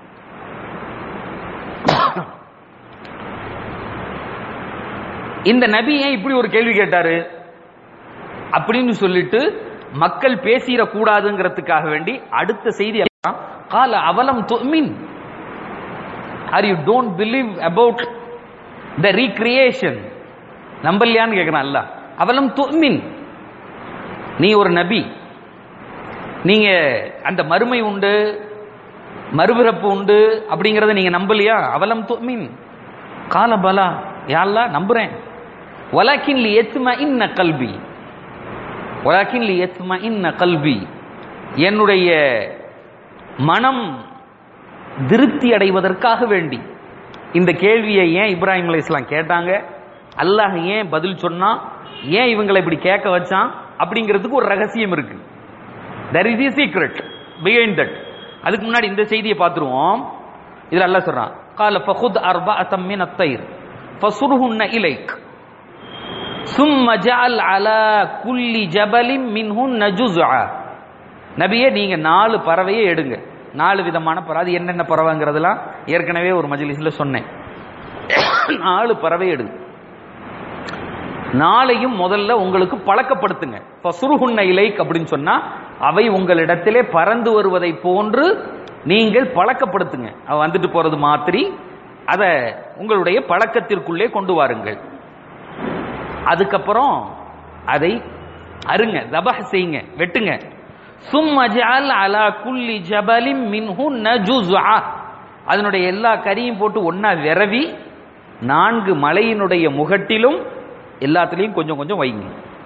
இந்த நபி ஏன் இப்படி ஒரு கேள்வி கேட்டாரு அப்படின்னு சொல்லிட்டு மக்கள் பேசிட கூடாதுங்கிறதுக்காக வேண்டி அடுத்த செய்தி எல்லாம், கால அவலம் துமின் are you don't believe about the recreation நம்பலையான்னு கேட்கிறான் அல்ல அவலம் துமின் நீ ஒரு நபி நீங்க அந்த மறுமை உண்டு மறுபிறப்பு உண்டு அப்படிங்கறத நீங்க நம்பலையா அவலம் துமின் கால பலா யாழ்லா நம்புறேன் வலாக்கின் லி எத்ம இன்ன கல்வி வலாக்கின் லி எத்ம இன்ன கல்வி என்னுடைய மனம் திருப்தி அடைவதற்காக வேண்டி இந்த கேள்வியை ஏன் இப்ராஹிம் அலைஹிஸ்ஸலாம் கேட்டாங்க அல்லாஹ் ஏன் பதில் சொன்னான் ஏன் இவங்களை இப்படி கேட்க வச்சான் அப்படிங்கிறதுக்கு ஒரு ரகசியம் இருக்கு there is secret behind that அதுக்கு முன்னாடி இந்த செய்தியை பார்த்துருவோம் இதுல அல்லாஹ் சொல்றான் கால ஃபகுத் அர்பஅத்தம் மின் அத்தைர் ஃபசுர்ஹுன்ன இலைக் சும்ம ஜஅல் அலா குல்லி ஜபலின் மின்ஹுன்ன ஜுஸ்ஆ நபியே நீங்க நாலு பறவையை எடுங்க நாலு விதமான பறவை அது என்னென்ன பறவைங்கிறதெல்லாம் ஏற்கனவே ஒரு மஜ்லிஸ்ல சொன்னேன் நாலு பறவை எடுங்க நாளையும் முதல்ல உங்களுக்கு பழக்கப்படுத்துங்க ஃபசுருஹுன்ன இலைக் அப்படின்னு சொன்னா அவை உங்களிடத்திலே பறந்து வருவதை போன்று நீங்கள் பழக்கப்படுத்துங்க அவ வந்துட்டு போறது மாத்திரி அதை உங்களுடைய பழக்கத்திற்குள்ளே கொண்டு வாருங்கள் அதுக்கப்புறம் அதை அருங்க தபஹ் செய்யுங்க வெட்டுங்க சும்ம ஜஅல் அலா குல்லி ஜபலின் மின்ஹு நஜுஸா அதனுடைய எல்லா கரியும் போட்டு ஒண்ணா விரவி நான்கு மலையினுடைய முகட்டிலும் எல்லாத்துலயும் கொஞ்சம் கொஞ்சம் வைங்க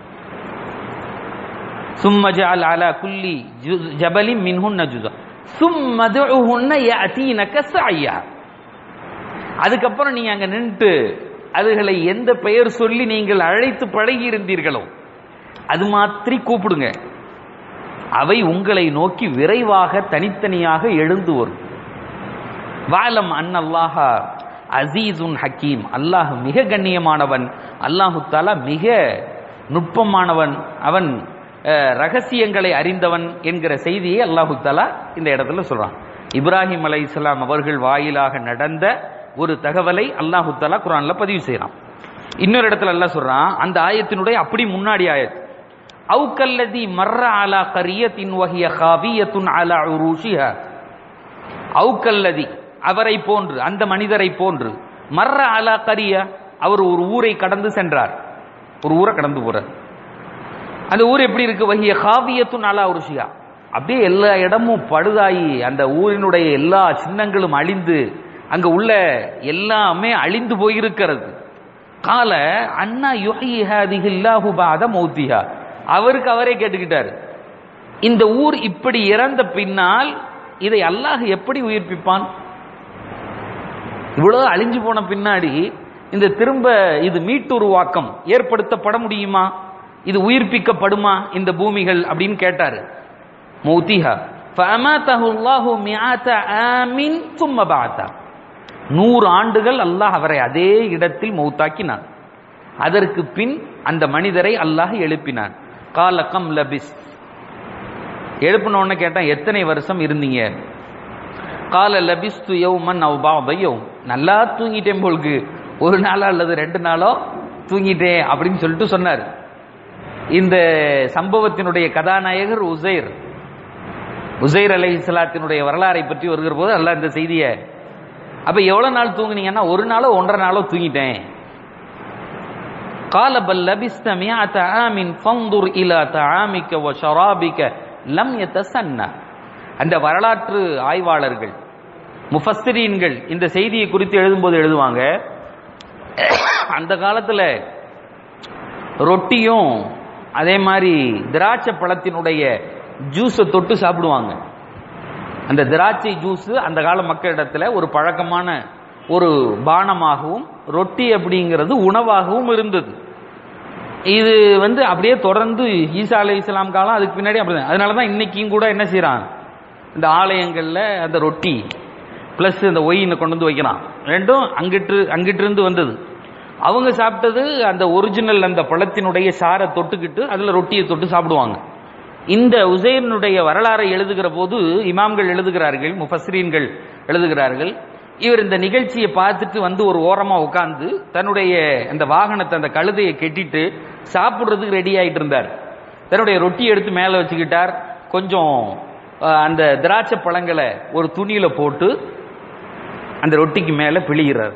சும்ம ஜஅல் அலா குல்லி ஜுஸ்- ஜபலின் மின்ஹு நஜுஸா சும்ம துஉஹுன்ன யஅதீனக சஅய்யா அதுக்கப்புறம் நீங்க அங்க நின்று அதுகளை எந்த பெயர் சொல்லி நீங்கள் அழைத்து பழகி இருந்தீர்களோ அது மாத்திரி கூப்பிடுங்க அவை உங்களை நோக்கி விரைவாக தனித்தனியாக எழுந்து வரும் வாலம் அன்னல்லாஹ அசீசுன் ஹக்கீம் அல்லாஹ் மிக கண்ணியமானவன் அல்லாஹு தாலா மிக நுட்பமானவன் அவன் அஹ், ரகசியங்களை அறிந்தவன் என்கிற செய்தியை அல்லாஹு தாலா இந்த இடத்துல சொல்றான் இப்ராஹிம் அலை இஸ்லாம் அவர்கள் வாயிலாக நடந்த ஒரு தகவலை அல்லாஹு தாலா குரான்ல பதிவு செய்றான் இன்னொரு இடத்துல அல்லாஹ் சொல்றான் அந்த ஆயத்தினுடைய அப்படி முன்னாடி ஆயத் அவுக்கல்லதி மர்ர அலா கரியத்தின் வகிய காவியத்துன் அலா உருஷிஹா அவுக்கல்லதி அவரை போன்று அந்த மனிதரை போன்று மர்ர அலா கரிய அவர் ஒரு ஊரை கடந்து சென்றார் ஒரு ஊரை கடந்து போறார் அந்த ஊர் எப்படி இருக்கு வகிய காவியத்துன் அலா உருஷியா அப்படியே எல்லா இடமும் பழுதாயி அந்த ஊரினுடைய எல்லா சின்னங்களும் அழிந்து அங்க உள்ள எல்லாமே அழிந்து போயிருக்கிறது கால அண்ணா யுஹிஹாதிஹில்லாஹு பாத மௌத்திஹா அவருக்கு அவரே கேட்டுக்கிட்டாரு இந்த ஊர் இப்படி இறந்த பின்னால் இதை அல்லாஹ் எப்படி உயிர்ப்பிப்பான் இவ்வளவு அழிஞ்சு போன பின்னாடி இந்த திரும்ப இது மீட்டுருவாக்கம் ஏற்படுத்தப்பட முடியுமா இது உயிர்ப்பிக்கப்படுமா இந்த பூமிகள் அப்படின்னு கேட்டாரு மௌத்திஹா فَأَمَاتَهُ اللَّهُ مِئَةَ عَامٍ ثُمَّ بَعَثَهُ நூறு ஆண்டுகள் அல்லாஹ் அவரை அதே இடத்தில் மௌத்தாக்கினான் அதற்கு பின் அந்த மனிதரை அல்லாஹ் எழுப்பினான் கால கம் லபிஸ் எழுப்பின உடனே கேட்டான் எத்தனை வருஷம் இருந்தீங்க கால லபிஸ்து யௌமன் அவ் பாத யௌம் நல்லா தூங்கிட்டேன் போலுக்கு ஒரு நாளோ அல்லது ரெண்டு நாளோ தூங்கிட்டேன் அப்படின்னு சொல்லிட்டு சொன்னார் இந்த சம்பவத்தினுடைய கதாநாயகர் உசைர் உசைர் அலை இஸ்லாத்தினுடைய வரலாறை பற்றி வருகிற போது அல்லாஹ் இந்த செய்தியை அப்ப எவ்வளவு நாள் தூங்குனீங்கன்னா ஒரு நாளோ ஒன்றரை நாளோ தூங்கிட்டேன் قال بل لبست مئة عام فانظر إلى طعامك وشرابك لم يتسنى அந்த வரலாற்று ஆய்வாளர்கள் முஃபஸ்ஸிரீன்கள் இந்த செய்தியை குறித்து எழுதும்போது எழுதுவாங்க அந்த காலத்துல ரொட்டியும் அதே மாதிரி திராட்சை பழத்தினுடைய ஜூஸை தொட்டு சாப்பிடுவாங்க அந்த திராட்சை ஜூஸ் அந்த கால மக்களிடத்துல ஒரு பழக்கமான ஒரு பானமாகவும் ரொட்டி அப்படிங்கிறது உணவாகவும் இருந்தது இது வந்து அப்படியே தொடர்ந்து ஈசா அலை இஸ்லாம் காலம் அதுக்கு பின்னாடி அப்படிதான் அதனால தான் இன்னைக்கும் கூட என்ன செய்றான் இந்த ஆலயங்கள்ல அந்த ரொட்டி ப்ளஸ் இந்த ஒயினை கொண்டு வந்து வைக்கிறான் ரெண்டும் அங்கிட்டு அங்கிட்டு இருந்து வந்தது அவங்க சாப்பிட்டது அந்த ஒரிஜினல் அந்த பழத்தினுடைய சாரை தொட்டுக்கிட்டு அதுல ரொட்டியை தொட்டு சாப்பிடுவாங்க இந்த உசைனுடைய வரலாறை எழுதுகிற போது இமாம்கள் எழுதுகிறார்கள் முஃபஸ்ரீன்கள் எழுதுகிறார்கள் இவர் இந்த நிகழ்ச்சியை பார்த்துட்டு வந்து ஒரு ஓரமா உட்கார்ந்து தன்னுடைய அந்த வாகனத்தை அந்த கழுதையை கெட்டிட்டு சாப்பிடுறதுக்கு ரெடி ஆயிட்டு இருந்தார் தன்னுடைய ரொட்டி எடுத்து மேல வச்சுக்கிட்டார் கொஞ்சம் அஹ், அந்த திராட்சை பழங்களை ஒரு துணியில போட்டு அந்த ரொட்டிக்கு மேல பிழிகிறார்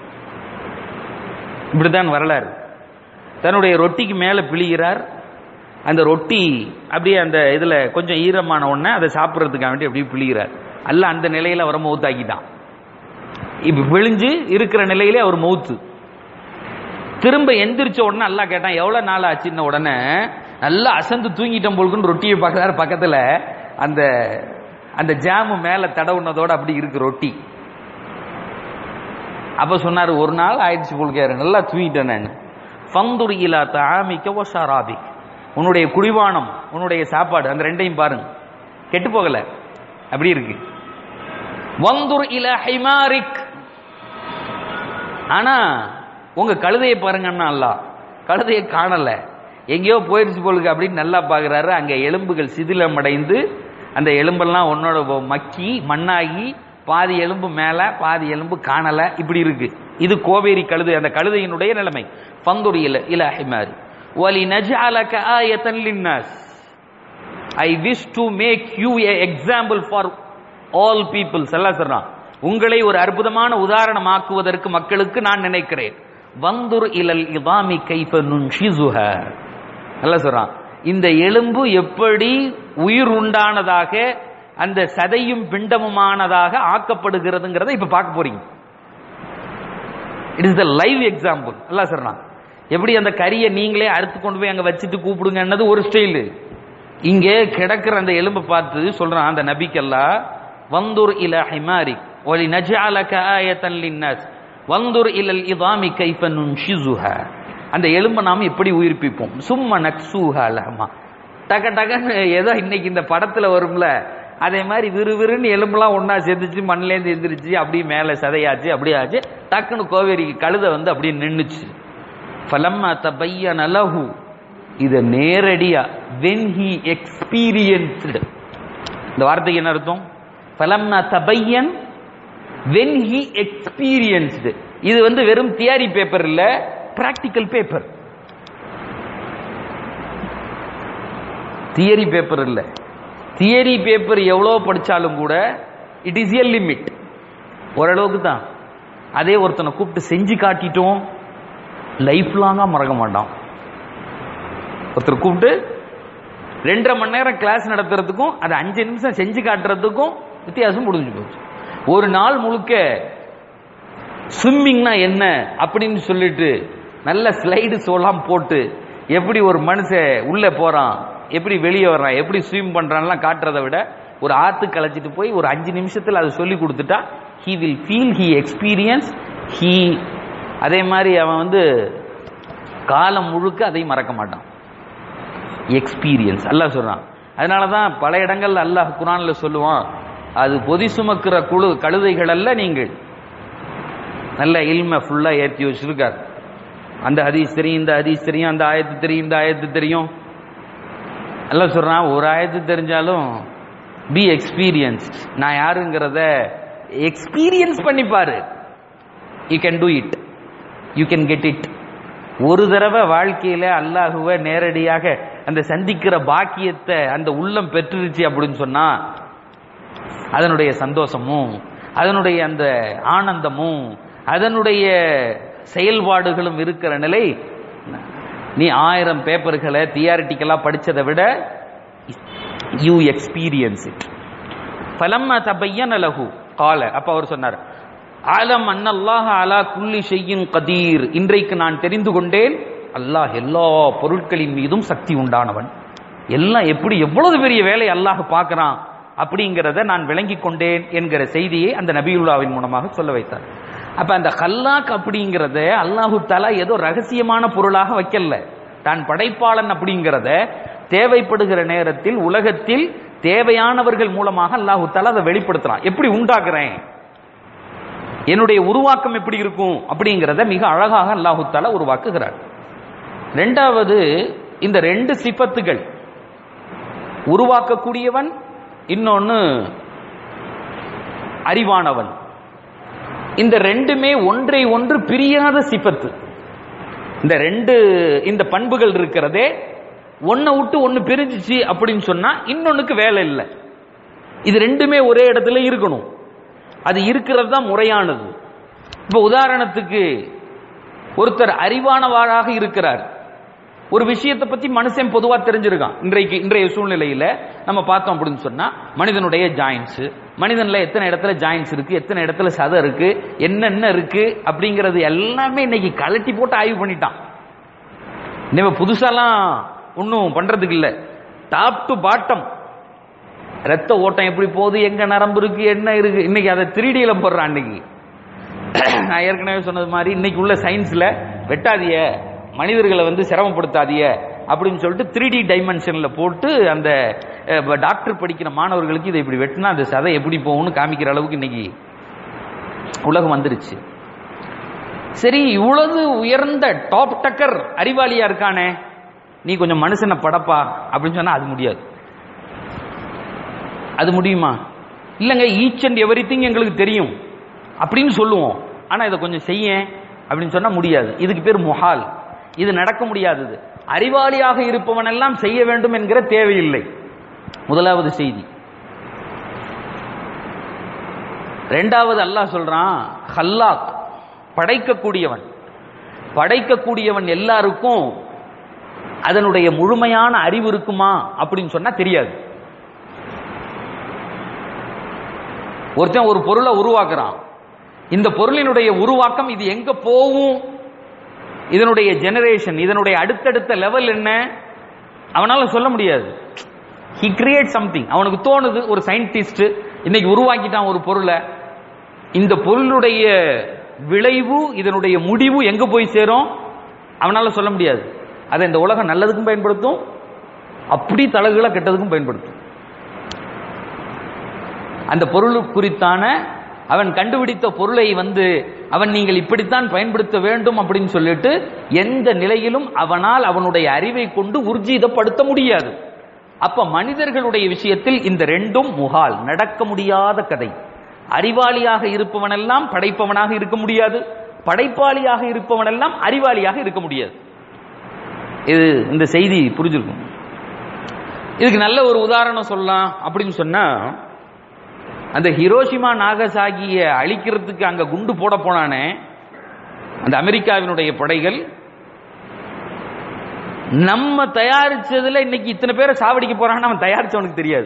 இப்படிதான் வரலாறு தன்னுடைய ரொட்டிக்கு மேல பிழிகிறார் அந்த ரொட்டி அப்படியே அந்த இதுல கொஞ்சம் ஈரமான உடனே அதை சாப்பிட்றதுக்காக வேண்டி அப்படியே பிழிகிறார் அல்ல அந்த நிலையில அவரை மௌத்தாக்கிட்டான் இப்ப பிழிஞ்சு இருக்கிற நிலையிலே அவர் மௌத்து திரும்ப எந்திரிச்ச உடனே அல்லா கேட்டான் எவ்வளவு நாள் ஆச்சுன்ன உடனே நல்லா அசந்து தூங்கிட்டோம் போலுக்குன்னு ரொட்டியை பார்க்கறாரு பக்கத்துல அந்த அந்த ஜாமு மேல தடவுனதோட அப்படி இருக்கு ரொட்டி அப்ப சொன்னாரு ஒரு நாள் ஆயிடுச்சு போலுக்காரு நல்லா தூங்கிட்டேன் நான் ஃபந்துர் இலா தாமிக்க ஓ ஷராபிக் உன்னுடைய குடிவானம் உன்னுடைய சாப்பாடு அந்த ரெண்டையும் பாருங்க கெட்டு போகல அப்படி இருக்கு வந்துர் இல ஹைமாரிக் ஆனா உங்க கழுதையை பாருங்கன்னா அல்லாஹ் கழுதையை காணல எங்கேயோ போயிருச்சு போலுக்கு அப்படின்னு நல்லா பாக்குறாரு அங்க எலும்புகள் சிதிலம் அடைந்து அந்த எலும்பெல்லாம் உன்னோட மக்கி மண்ணாகி பாதி எலும்பு மேல பாதி எலும்பு காணல இப்படி இருக்கு இது கோவேரி கழுதை அந்த கழுதையினுடைய நிலைமை பந்துர் இல இல ஹிமாரி வலி நஜ்அலக ஆயத்தன் லின்னாஸ் I wish to make you a example for all peoples எல்லாம் சொல்றான் உங்களை ஒரு அற்புதமான உதாரணமாக்குவதற்கு மக்களுக்கு நான் நினைக்கிறேன் வந்துர் இலல் இதாமி கைஃப நுன்ஷிசுஹ எல்லாம் சொல்றான் இந்த எலும்பு எப்படி உயிர் உண்டானதாக அந்த சதையும் பிண்டமுமானதாக ஆக்கப்படுகிறதுங்கிறத இப்ப பார்க்க போறீங்க it is the live example எல்லாம் சொல்றான் எப்படி அந்த கரியை நீங்களே அறுத்து கொண்டு போய் அங்க வச்சுட்டு கூப்பிடுங்கன்னது ஒரு ஸ்டைலு இங்கே கிடக்கிற அந்த எலும்பை பார்த்து சொல்றான் அந்த நபிக்கெல்லாம் வந்துர் இல ஹிமாரி ஒலி நஜாலக ஆயத்தன் லின்னாஸ் வந்துர் இலல் இதாமி கைஃப நுன்ஷிசுஹ அந்த எலும்பை நாம் எப்படி உயிர்ப்பிப்போம் சும்மா நக்சூஹா லஹமா டக டகன்னு ஏதோ இன்னைக்கு இந்த படத்துல வரும்ல அதே மாதிரி விறுவிறுன்னு எலும்புலாம் ஒண்ணா சேர்ந்துச்சு மண்ணிலேருந்து எந்திரிச்சு அப்படியே மேலே சதையாச்சு அப்படியே ஆச்சு டக்குன்னு கோவேரிக்கு கழுதை வந்து அப்படியே நின்னுச்சு ஃபலம்மா தபையன லஹு இத நேரடியா வென் ஹி எக்ஸ்பீரியன்ஸ்டு இந்த வார்த்தைக்கு என்ன அர்த்தம் ஃபலம்மா தபையன் வென் ஹி எக்ஸ்பீரியன்ஸ்டு இது வந்து வெறும் தியரி பேப்பர் இல்ல பிராக்டிக்கல் பேப்பர் தியரி பேப்பர் இல்ல தியரி பேப்பர் எவ்வளோ படிச்சாலும் கூட இட் இஸ் எ லிமிட் ஓரளவுக்கு தான் அதே ஒருத்தனை கூப்பிட்டு செஞ்சு காட்டிட்டோம் லைஃப் லாங்கா மறக்க மாட்டான் ஒருத்தர் கூப்பிட்டு ரெண்டரை மணி நேரம் கிளாஸ் நடத்துறதுக்கும் அது அஞ்சு நிமிஷம் செஞ்சு காட்டுறதுக்கும் வித்தியாசம் முடிஞ்சு போச்சு ஒரு நாள் முழுக்க ஸ்விம்மிங்னா என்ன அப்படின்னு சொல்லிட்டு நல்ல ஸ்லைடு சோலாம் போட்டு எப்படி ஒரு மனுஷன் உள்ள போறான் எப்படி வெளியே வர்றான் எப்படி ஸ்விம் பண்றான்லாம் காட்டுறதை விட ஒரு ஆத்து கலைச்சிட்டு போய் ஒரு அஞ்சு நிமிஷத்துல அதை சொல்லி கொடுத்துட்டா he will feel he experience he அதே மாதிரி அவன் வந்து காலம் முழுக்க அதை மறக்க மாட்டான் எக்ஸ்பீரியன்ஸ் அல்லாஹ் சொல்றான் அதனால தான் பல இடங்கள்ல அல்லாஹ் குரான்ல சொல்லுவான் அது பொதி சுமக்கிற குழு கழுதைகள் அல்ல நீங்கள் நல்ல இல்ம ஃபுல்லா ஏற்றி வச்சிருக்காரு அந்த ஹதீஸ் தெரியும் இந்த ஹதீஸ் தெரியும் அந்த ஆயத்து தெரியும் இந்த ஆயத்து தெரியும் எல்லாம் சொல்றான் ஒரு ஆயத்து தெரிஞ்சாலும் பி எக்ஸ்பீரியன்ஸ் நான் யாருங்கிறத எக்ஸ்பீரியன்ஸ் பண்ணி பாரு you can do it you can get it ஒரு தடவை வாழ்க்கையில அல்லாஹுவ நேரடியாக அந்த சந்திக்கிற பாக்கியத்தை அந்த உள்ளம் பெற்றுருச்சு அப்படின்னு சொன்னா அதனுடைய சந்தோஷமும் அதனுடைய அந்த ஆனந்தமும் அதனுடைய செயல்பாடுகளும் இருக்கிற நிலை நீ ஆயிரம் பேப்பர்களை தியாரிட்டிக்கலா படிச்சதை விட யூ எக்ஸ்பீரியன்ஸ் இட் ஃபலம்மா தபையன லஹு கால அப்ப அவர் சொன்னார் ஆலம் அன்னல்லாஹ் அலா குல்லி ஷையின் கதீர் இன்றைக்கு நான் தெரிந்து கொண்டேன் அல்லாஹ் எல்லா பொருட்களின் மீதும் சக்தி உண்டானவன் எல்லாம் எப்படி எவ்வளவு பெரிய வேலை அல்லாஹ் பார்க்கறான் அப்படிங்கிறத நான் விளங்கி கொண்டேன் என்கிற செய்தியை அந்த நபியுல்லாவின் மூலமாக சொல்ல வைத்தார் அப்ப அந்த கல்லாக் அப்படிங்கிறத அல்லாஹு தலா ஏதோ ரகசியமான பொருளாக வைக்கல தான் படைப்பாளன் அப்படிங்கிறத தேவைப்படுகிற நேரத்தில் உலகத்தில் தேவையானவர்கள் மூலமாக அல்லாஹு தலா அதை வெளிப்படுத்துறான் எப்படி உண்டாக்குறேன் என்னுடைய உருவாக்கம் எப்படி இருக்கும் அப்படிங்கிறத மிக அழகாக அல்லாஹு தலா உருவாக்குகிறார் ரெண்டாவது இந்த ரெண்டு சிபத்துகள் உருவாக்கக்கூடியவன் இன்னொன்னு அறிவானவன் இந்த ரெண்டுமே ஒன்றை ஒன்று பிரியாத சிபத்து இந்த ரெண்டு இந்த பண்புகள் இருக்கிறதே ஒன்னை விட்டு ஒன்னு பிரிஞ்சிச்சு அப்படின்னு சொன்னா இன்னொன்னுக்கு வேலை இல்லை இது ரெண்டுமே ஒரே இடத்துல இருக்கணும் அது இருக்கிறது தான் முறையானது இப்ப உதாரணத்துக்கு ஒருத்தர் அறிவானவராக இருக்கிறார் ஒரு விஷயத்தை பத்தி மனுஷன் பொதுவா தெரிஞ்சிருக்கான் இன்றைக்கு இன்றைய சூழ்நிலையில நம்ம பார்த்தோம் அப்படின்னு சொன்னா மனிதனுடைய ஜாயின்ஸ் மனிதன்ல எத்தனை இடத்துல ஜாயின்ஸ் இருக்கு எத்தனை இடத்துல சதை இருக்கு என்னென்ன இருக்கு அப்படிங்கறது எல்லாமே இன்னைக்கு கலட்டி போட்டு ஆய்வு பண்ணிட்டான் இனிமே புதுசாலாம் ஒன்றும் பண்றதுக்கு இல்ல டாப் டு பாட்டம் ரத்த ஓட்டம் எப்படி போகுது எங்க நரம்பு இருக்கு என்ன இருக்கு இன்னைக்கு அதை த்ரீடியில போடுறான் இன்னைக்கு நான் ஏற்கனவே சொன்னது மாதிரி இன்னைக்கு உள்ள சயின்ஸ்ல வெட்டாதிய மனிதர்களை வந்து சிரமப்படுத்தாதிய அப்படின்னு சொல்லிட்டு த்ரீ டி டைமென்ஷன்ல போட்டு அந்த அஹ், டாக்டர் படிக்கிற மாணவர்களுக்கு இதை இப்படி வெட்டினா அந்த சதை எப்படி போகும்னு காமிக்கிற அளவுக்கு இன்னைக்கு உலகம் வந்துருச்சு சரி இவ்வளவு உயர்ந்த டாப் டக்கர் அறிவாளியா இருக்கானே நீ கொஞ்சம் மனுஷனை படப்பா அப்படின்னு சொன்னா அது முடியாது அது முடியுமா இல்லைங்க ஈச் அண்ட் எவ்ரி எங்களுக்கு தெரியும் அப்படின்னு சொல்லுவோம் ஆனா இதை கொஞ்சம் செய்ய அப்படின்னு சொன்னா முடியாது இதுக்கு பேர் முஹால் இது நடக்க முடியாதது அறிவாளியாக இருப்பவன் எல்லாம் செய்ய வேண்டும் என்கிற தேவையில்லை முதலாவது செய்தி ரெண்டாவது அல்லாஹ் சொல்றான் ஹல்லாக் படைக்கக்கூடியவன் படைக்கக்கூடியவன் எல்லாருக்கும் அதனுடைய முழுமையான அறிவு இருக்குமா அப்படின்னு சொன்னா தெரியாது ஒருத்தன் ஒரு பொருளை உருவாக்குறான் இந்த பொருளினுடைய உருவாக்கம் இது எங்க போகும் இதனுடைய ஜெனரேஷன் இதனுடைய அடுத்தடுத்த லெவல் என்ன அவனால சொல்ல முடியாது ஹி கிரியேட் சம்திங் அவனுக்கு தோணுது ஒரு சயின்டிஸ்ட் இன்னைக்கு உருவாக்கிட்டான் ஒரு பொருளை இந்த பொருளுடைய விளைவு இதனுடைய முடிவு எங்க போய் சேரும் அவனால சொல்ல முடியாது அதை இந்த உலகம் நல்லதுக்கும் பயன்படுத்தும் அப்படி தலகுல கெட்டதுக்கும் பயன்படுத்தும் அந்த பொருள் குறித்தான அவன் கண்டுபிடித்த பொருளை வந்து அவன் நீங்கள் இப்படித்தான் பயன்படுத்த வேண்டும் அப்படின்னு சொல்லிட்டு எந்த நிலையிலும் அவனால் அவனுடைய அறிவை கொண்டு உர்ஜிதப்படுத்த முடியாது அப்ப மனிதர்களுடைய விஷயத்தில் இந்த ரெண்டும் முகால் நடக்க முடியாத கதை அறிவாளியாக இருப்பவனெல்லாம் படைப்பவனாக இருக்க முடியாது படைப்பாளியாக இருப்பவனெல்லாம் அறிவாளியாக இருக்க முடியாது இது இந்த செய்தி புரிஞ்சிருக்கும் இதுக்கு நல்ல ஒரு உதாரணம் சொல்லலாம் அப்படின்னு சொன்னா அந்த ஹிரோஷிமா நாகசாகிய அழிக்கிறதுக்கு அங்க குண்டு போட போனானே அந்த அமெரிக்காவினுடைய படைகள் நம்ம தயாரிச்சதுல இன்னைக்கு இத்தனை பேரை சாவடிக்க போறான்னு அவன் தயாரிச்சவனுக்கு தெரியாது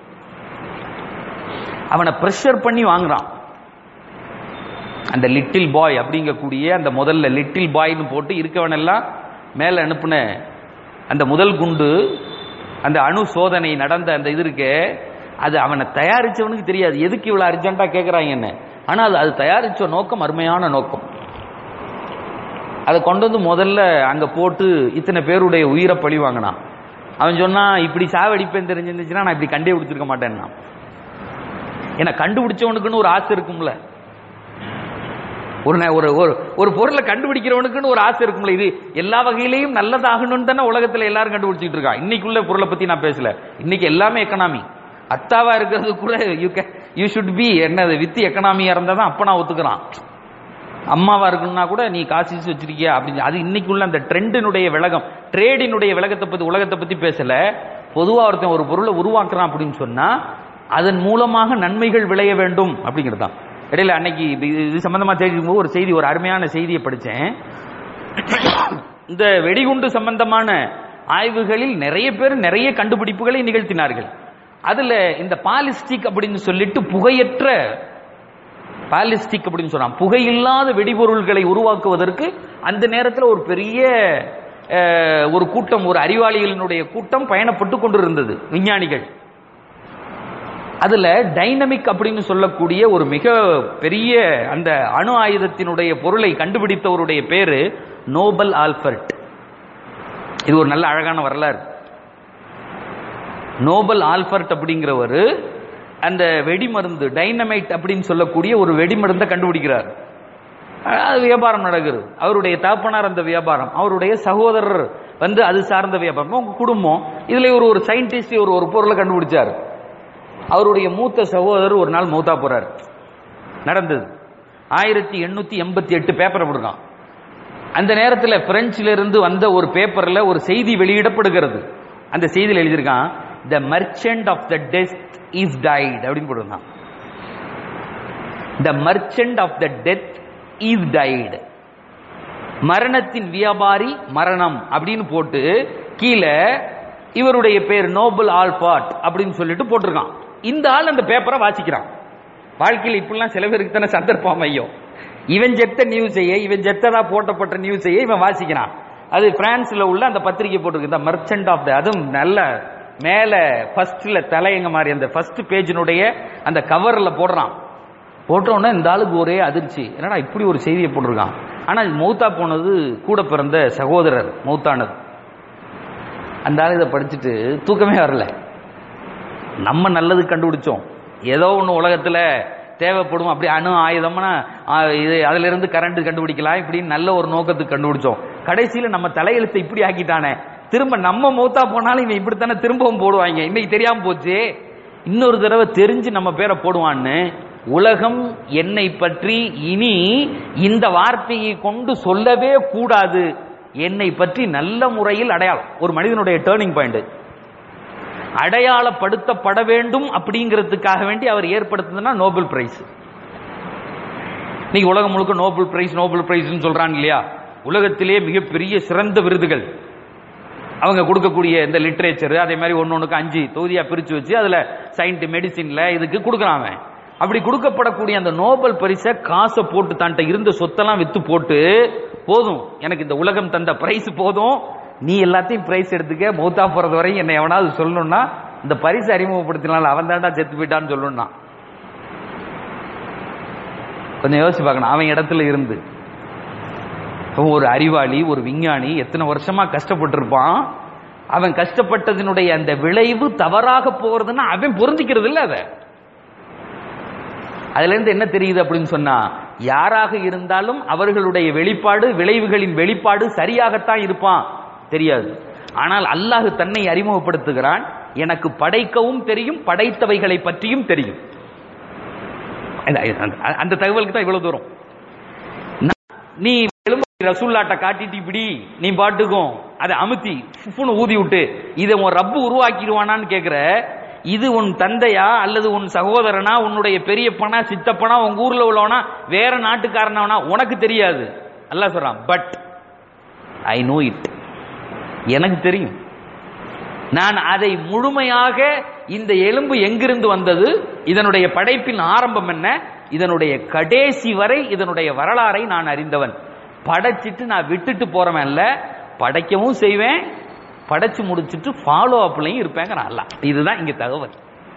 அவனை பிரஷர் பண்ணி வாங்குறான் அந்த லிட்டில் பாய் அப்படிங்கக்கூடிய அந்த முதல்ல லிட்டில் பாய்னு போட்டு இருக்கவனெல்லாம் மேல அனுப்புன அந்த முதல் குண்டு அந்த அணு சோதனை நடந்த அந்த இது இருக்கே அது அவனை தயாரிச்சவனுக்கு தெரியாது எதுக்கு இவ்வளவு அர்ஜென்ட்டா கேட்கறாங்க என்ன ஆனா அது அது தயாரிச்ச நோக்கம் அருமையான நோக்கம் அதை கொண்டு வந்து முதல்ல அங்க போட்டு இத்தனை பேருடைய உயிரை பழி வாங்கினான் அவன் சொன்னா இப்படி சாவடிப்பேன் தெரிஞ்சிருந்துச்சுன்னா நான் இப்படி கண்டே பிடிச்சிருக்க மாட்டேன்னா ஏன்னா கண்டுபிடிச்சவனுக்குன்னு ஒரு ஆசை இருக்கும்ல ஒரு ந- ஒரு ஒரு ஒரு பொருளை கண்டுபிடிக்கிறவனுக்குன்னு ஒரு ஆசை இருக்கும்ல இது எல்லா வகையிலையும் நல்லதாகணும்னு தானே உலகத்துல எல்லாரும் கண்டுபிடிச்சிட்டு இருக்கா இன்னைக்குள்ள பொருளை பத்தி நான் பேசல இன்னைக்கு எல்லாமே எக்கனாமி அத்தாவா இருக்கிறது கூட யூ யூ ஷுட் பி என்னது வித் எக்கனாமியா இருந்தா தான் அப்ப நான் ஒத்துக்கிறான் அம்மாவா இருக்கணும்னா கூட நீ காசு கீசு வச்சிருக்கியா அப்படின்னு அது இன்னைக்குள்ள அந்த ட்ரெண்டினுடைய விலகம் ட்ரேடினுடைய விலகத்தை பத்தி உலகத்தை பத்தி பேசல பொதுவா ஒருத்தன் ஒரு பொருளை உருவாக்குறான் அப்படின்னு சொன்னா அதன் மூலமாக நன்மைகள் விளைய வேண்டும் அப்படிங்கிறது தான் இடையில அன்னைக்கு இது இது சம்பந்தமா தெரிஞ்சுக்கும் ஒரு செய்தி ஒரு அருமையான செய்தியை படிச்சேன் இந்த வெடிகுண்டு சம்பந்தமான ஆய்வுகளில் நிறைய பேர் நிறைய கண்டுபிடிப்புகளை நிகழ்த்தினார்கள் அதுல இந்த பாலிஸ்டிக் அப்படின்னு சொல்லிட்டு புகையற்ற பாலிஸ்டிக் அப்படின்னு சொன்னான் புகையில்லாத வெடிபொருள்களை உருவாக்குவதற்கு அந்த நேரத்தில் ஒரு பெரிய அஹ், ஒரு கூட்டம் ஒரு அறிவாளிகளினுடைய கூட்டம் பயணப்பட்டு கொண்டிருந்தது விஞ்ஞானிகள் அதுல டைனமிக் அப்படின்னு சொல்லக்கூடிய ஒரு மிக பெரிய அந்த அணு ஆயுதத்தினுடைய பொருளை கண்டுபிடித்தவருடைய பேரு நோபல் ஆல்பர்ட் இது ஒரு நல்ல அழகான வரலாறு நோபல் ஆல்பர்ட் அப்படிங்கிறவர் அந்த வெடிமருந்து டைனமைட் அப்படின்னு சொல்லக்கூடிய ஒரு வெடிமருந்தை கண்டுபிடிக்கிறார் அது வியாபாரம் நடக்குது அவருடைய தகப்பனார் அந்த வியாபாரம் அவருடைய சகோதரர் வந்து அது சார்ந்த வியாபாரம் உங்க குடும்பம் இதுல ஒரு ஒரு சயின்டிஸ்ட் ஒரு ஒரு பொருளை கண்டுபிடிச்சார் அவருடைய மூத்த சகோதரர் ஒரு நாள் மௌத்தா போறார் நடந்தது ஆயிரத்தி எண்ணூத்தி எண்பத்தி எட்டு பேப்பர் போடுறான் அந்த நேரத்தில் பிரெஞ்சில இருந்து வந்த ஒரு பேப்பர்ல ஒரு செய்தி வெளியிடப்படுகிறது அந்த செய்தியில் எழுதியிருக்கான் த மர்ச்சன்ட் ஆஃப் த டெஸ்ட் இஸ் டைட் அப்படின்னு போட்டிருந்தான் the merchant of the death is dead மரணத்தின் வியாபாரி மரணம் அப்படின்னு போட்டு கீழே இவருடைய பேர் நோபல் ஆல்பாட் அப்படின்னு சொல்லிட்டு போட்டிருக்கான் இந்த ஆள் அந்த பேப்பரை வாசிக்கிறான் வாழ்க்கையில் இப்படிலாம் சில பேருக்கு தானே சந்தர்ப்பம் அமையும் இவன் செத்த நியூஸையே இவன் செத்ததா போட்டப்பட்ட நியூஸையே இவன் வாசிக்கிறான் அது பிரான்ஸ்ல உள்ள அந்த பத்திரிகை போட்டிருக்கு இந்த மர்ச்சன்ட் ஆஃப் த அதுவும் நல்ல மேல ஃபர்ஸ்ட்ல தலையங்க மாதிரி அந்த ஃபர்ஸ்ட் பேஜினுடைய அந்த கவர்ல போடுறான் போட்ட உடனே இந்த ஆளுக்கு ஒரே அதிர்ச்சி என்னடா இப்படி ஒரு செய்தியை போட்டிருக்கான் ஆனா இது மௌத்தா போனது கூட பிறந்த சகோதரர் மௌத்தானது அந்த ஆள் இதை படிச்சுட்டு தூக்கமே வரல நம்ம நல்லது கண்டுபிடிச்சோம் ஏதோ ஒன்று உலகத்துல தேவைப்படும் அப்படி அணு ஆயுதம்னா ஆ, இது அதுல இருந்து கரண்ட் கண்டுபிடிக்கலாம் இப்படி நல்ல ஒரு நோக்கத்துக்கு கண்டுபிடிச்சோம் கடைசியில நம்ம தலையெழுத்தை இப்படி ஆக்கிட்டானே திரும்ப நம்ம மூத்தா போனாலும் இவன் இப்படித்தானே திரும்பவும் போடுவாங்க இன்னைக்கு தெரியாம போச்சு இன்னொரு தடவை தெரிஞ்சு நம்ம பேரை போடுவான்னு உலகம் என்னை பற்றி இனி இந்த வார்த்தையை கொண்டு சொல்லவே கூடாது என்னை பற்றி நல்ல முறையில் அடையாளம் ஒரு மனிதனுடைய டேர்னிங் பாயிண்ட் அடையாளப்படுத்தப்பட வேண்டும் அப்படிங்கிறதுக்காக வேண்டி அவர் ஏற்படுத்துதுன்னா நோபல் பிரைஸ் இன்னைக்கு உலகம் முழுக்க நோபல் பிரைஸ் நோபல் பிரைஸ் சொல்றாங்க இல்லையா உலகத்திலே மிகப்பெரிய சிறந்த விருதுகள் அவங்க கொடுக்கக்கூடிய இந்த லிட்ரேச்சர் அதே மாதிரி ஒன்னு ஒண்ணுக்கு அஞ்சு தொகுதியா பிரிச்சு வச்சு அதுல சயின்ஸ் மெடிசின்ல இதுக்கு கொடுக்குறாங்க அப்படி கொடுக்கப்படக்கூடிய அந்த நோபல் பரிசை காசை போட்டு தன்ட்ட இருந்த சொத்தெல்லாம் வித்து போட்டு போதும் எனக்கு இந்த உலகம் தந்த பிரைஸ் போதும் நீ எல்லாத்தையும் பிரைஸ் எடுத்துக்க மௌத்தா போறது வரையும் என்ன எவனாவது சொல்லணும்னா இந்த பரிசு அறிமுகப்படுத்தினால அவன் தாண்டா செத்து போயிட்டான்னு சொல்லணும்னா கொஞ்சம் யோசிச்சு பார்க்கணும் அவன் இடத்துல இருந்து அவன் ஒரு அறிவாளி ஒரு விஞ்ஞானி எத்தனை வருஷமா கஷ்டப்பட்டிருப்பான் அவன் கஷ்டப்பட்டதனுடைய அந்த விளைவு தவறாக போறதுன்னா அவன் பொருந்திக்கிறது இல்ல அத அதுல இருந்து என்ன தெரியுது அப்படின்னு சொன்னா யாராக இருந்தாலும் அவர்களுடைய வெளிப்பாடு விளைவுகளின் வெளிப்பாடு சரியாகத்தான் இருப்பான் தெரியாது ஆனால் அல்லாஹ் தன்னை அறிமுகப்படுத்துகிறான் எனக்கு படைக்கவும் தெரியும் படைத்தவைகளை பற்றியும் தெரியும் அந்த- அந்த- அந்த தகவலுக்கு தான் இவ்வளவு தூரம் நான்- நீ எலும்பை ரசூல்லாட்ட காட்டிட்டு இப்படி நீ பாட்டுக்கும் அதை அமுத்தி ஃபுஃப்னு ஊதி விட்டு இதை உன் ரப்பு உருவாக்கிடுவானான்னு கேக்குற இது உன் தந்தையா அல்லது உன் சகோதரனா உன்னுடைய பெரியப்பனா சித்தப்பனா உங்க ஊர்ல உள்ளவனா வேற நாட்டுக்காரனவனா உனக்கு தெரியாது அல்லாஹ் சொல்றான் பட் ஐ நோ இட் எனக்கு தெரியும் நான் அதை முழுமையாக இந்த எலும்பு எங்கிருந்து வந்தது இதனுடைய படைப்பின் ஆரம்பம் என்ன இதனுடைய கடைசி வரை இதனுடைய வரலாறை நான் அறிந்தவன் படைச்சிட்டு நான் விட்டுட்டு போறவன் அல்ல படைக்கவும் செய்வேன் படைச்சு முடிச்சிட்டு ஃபாலோ அப்லையும் இருப்பேங்க நான் அல்ல இதுதான் இங்க தகவல்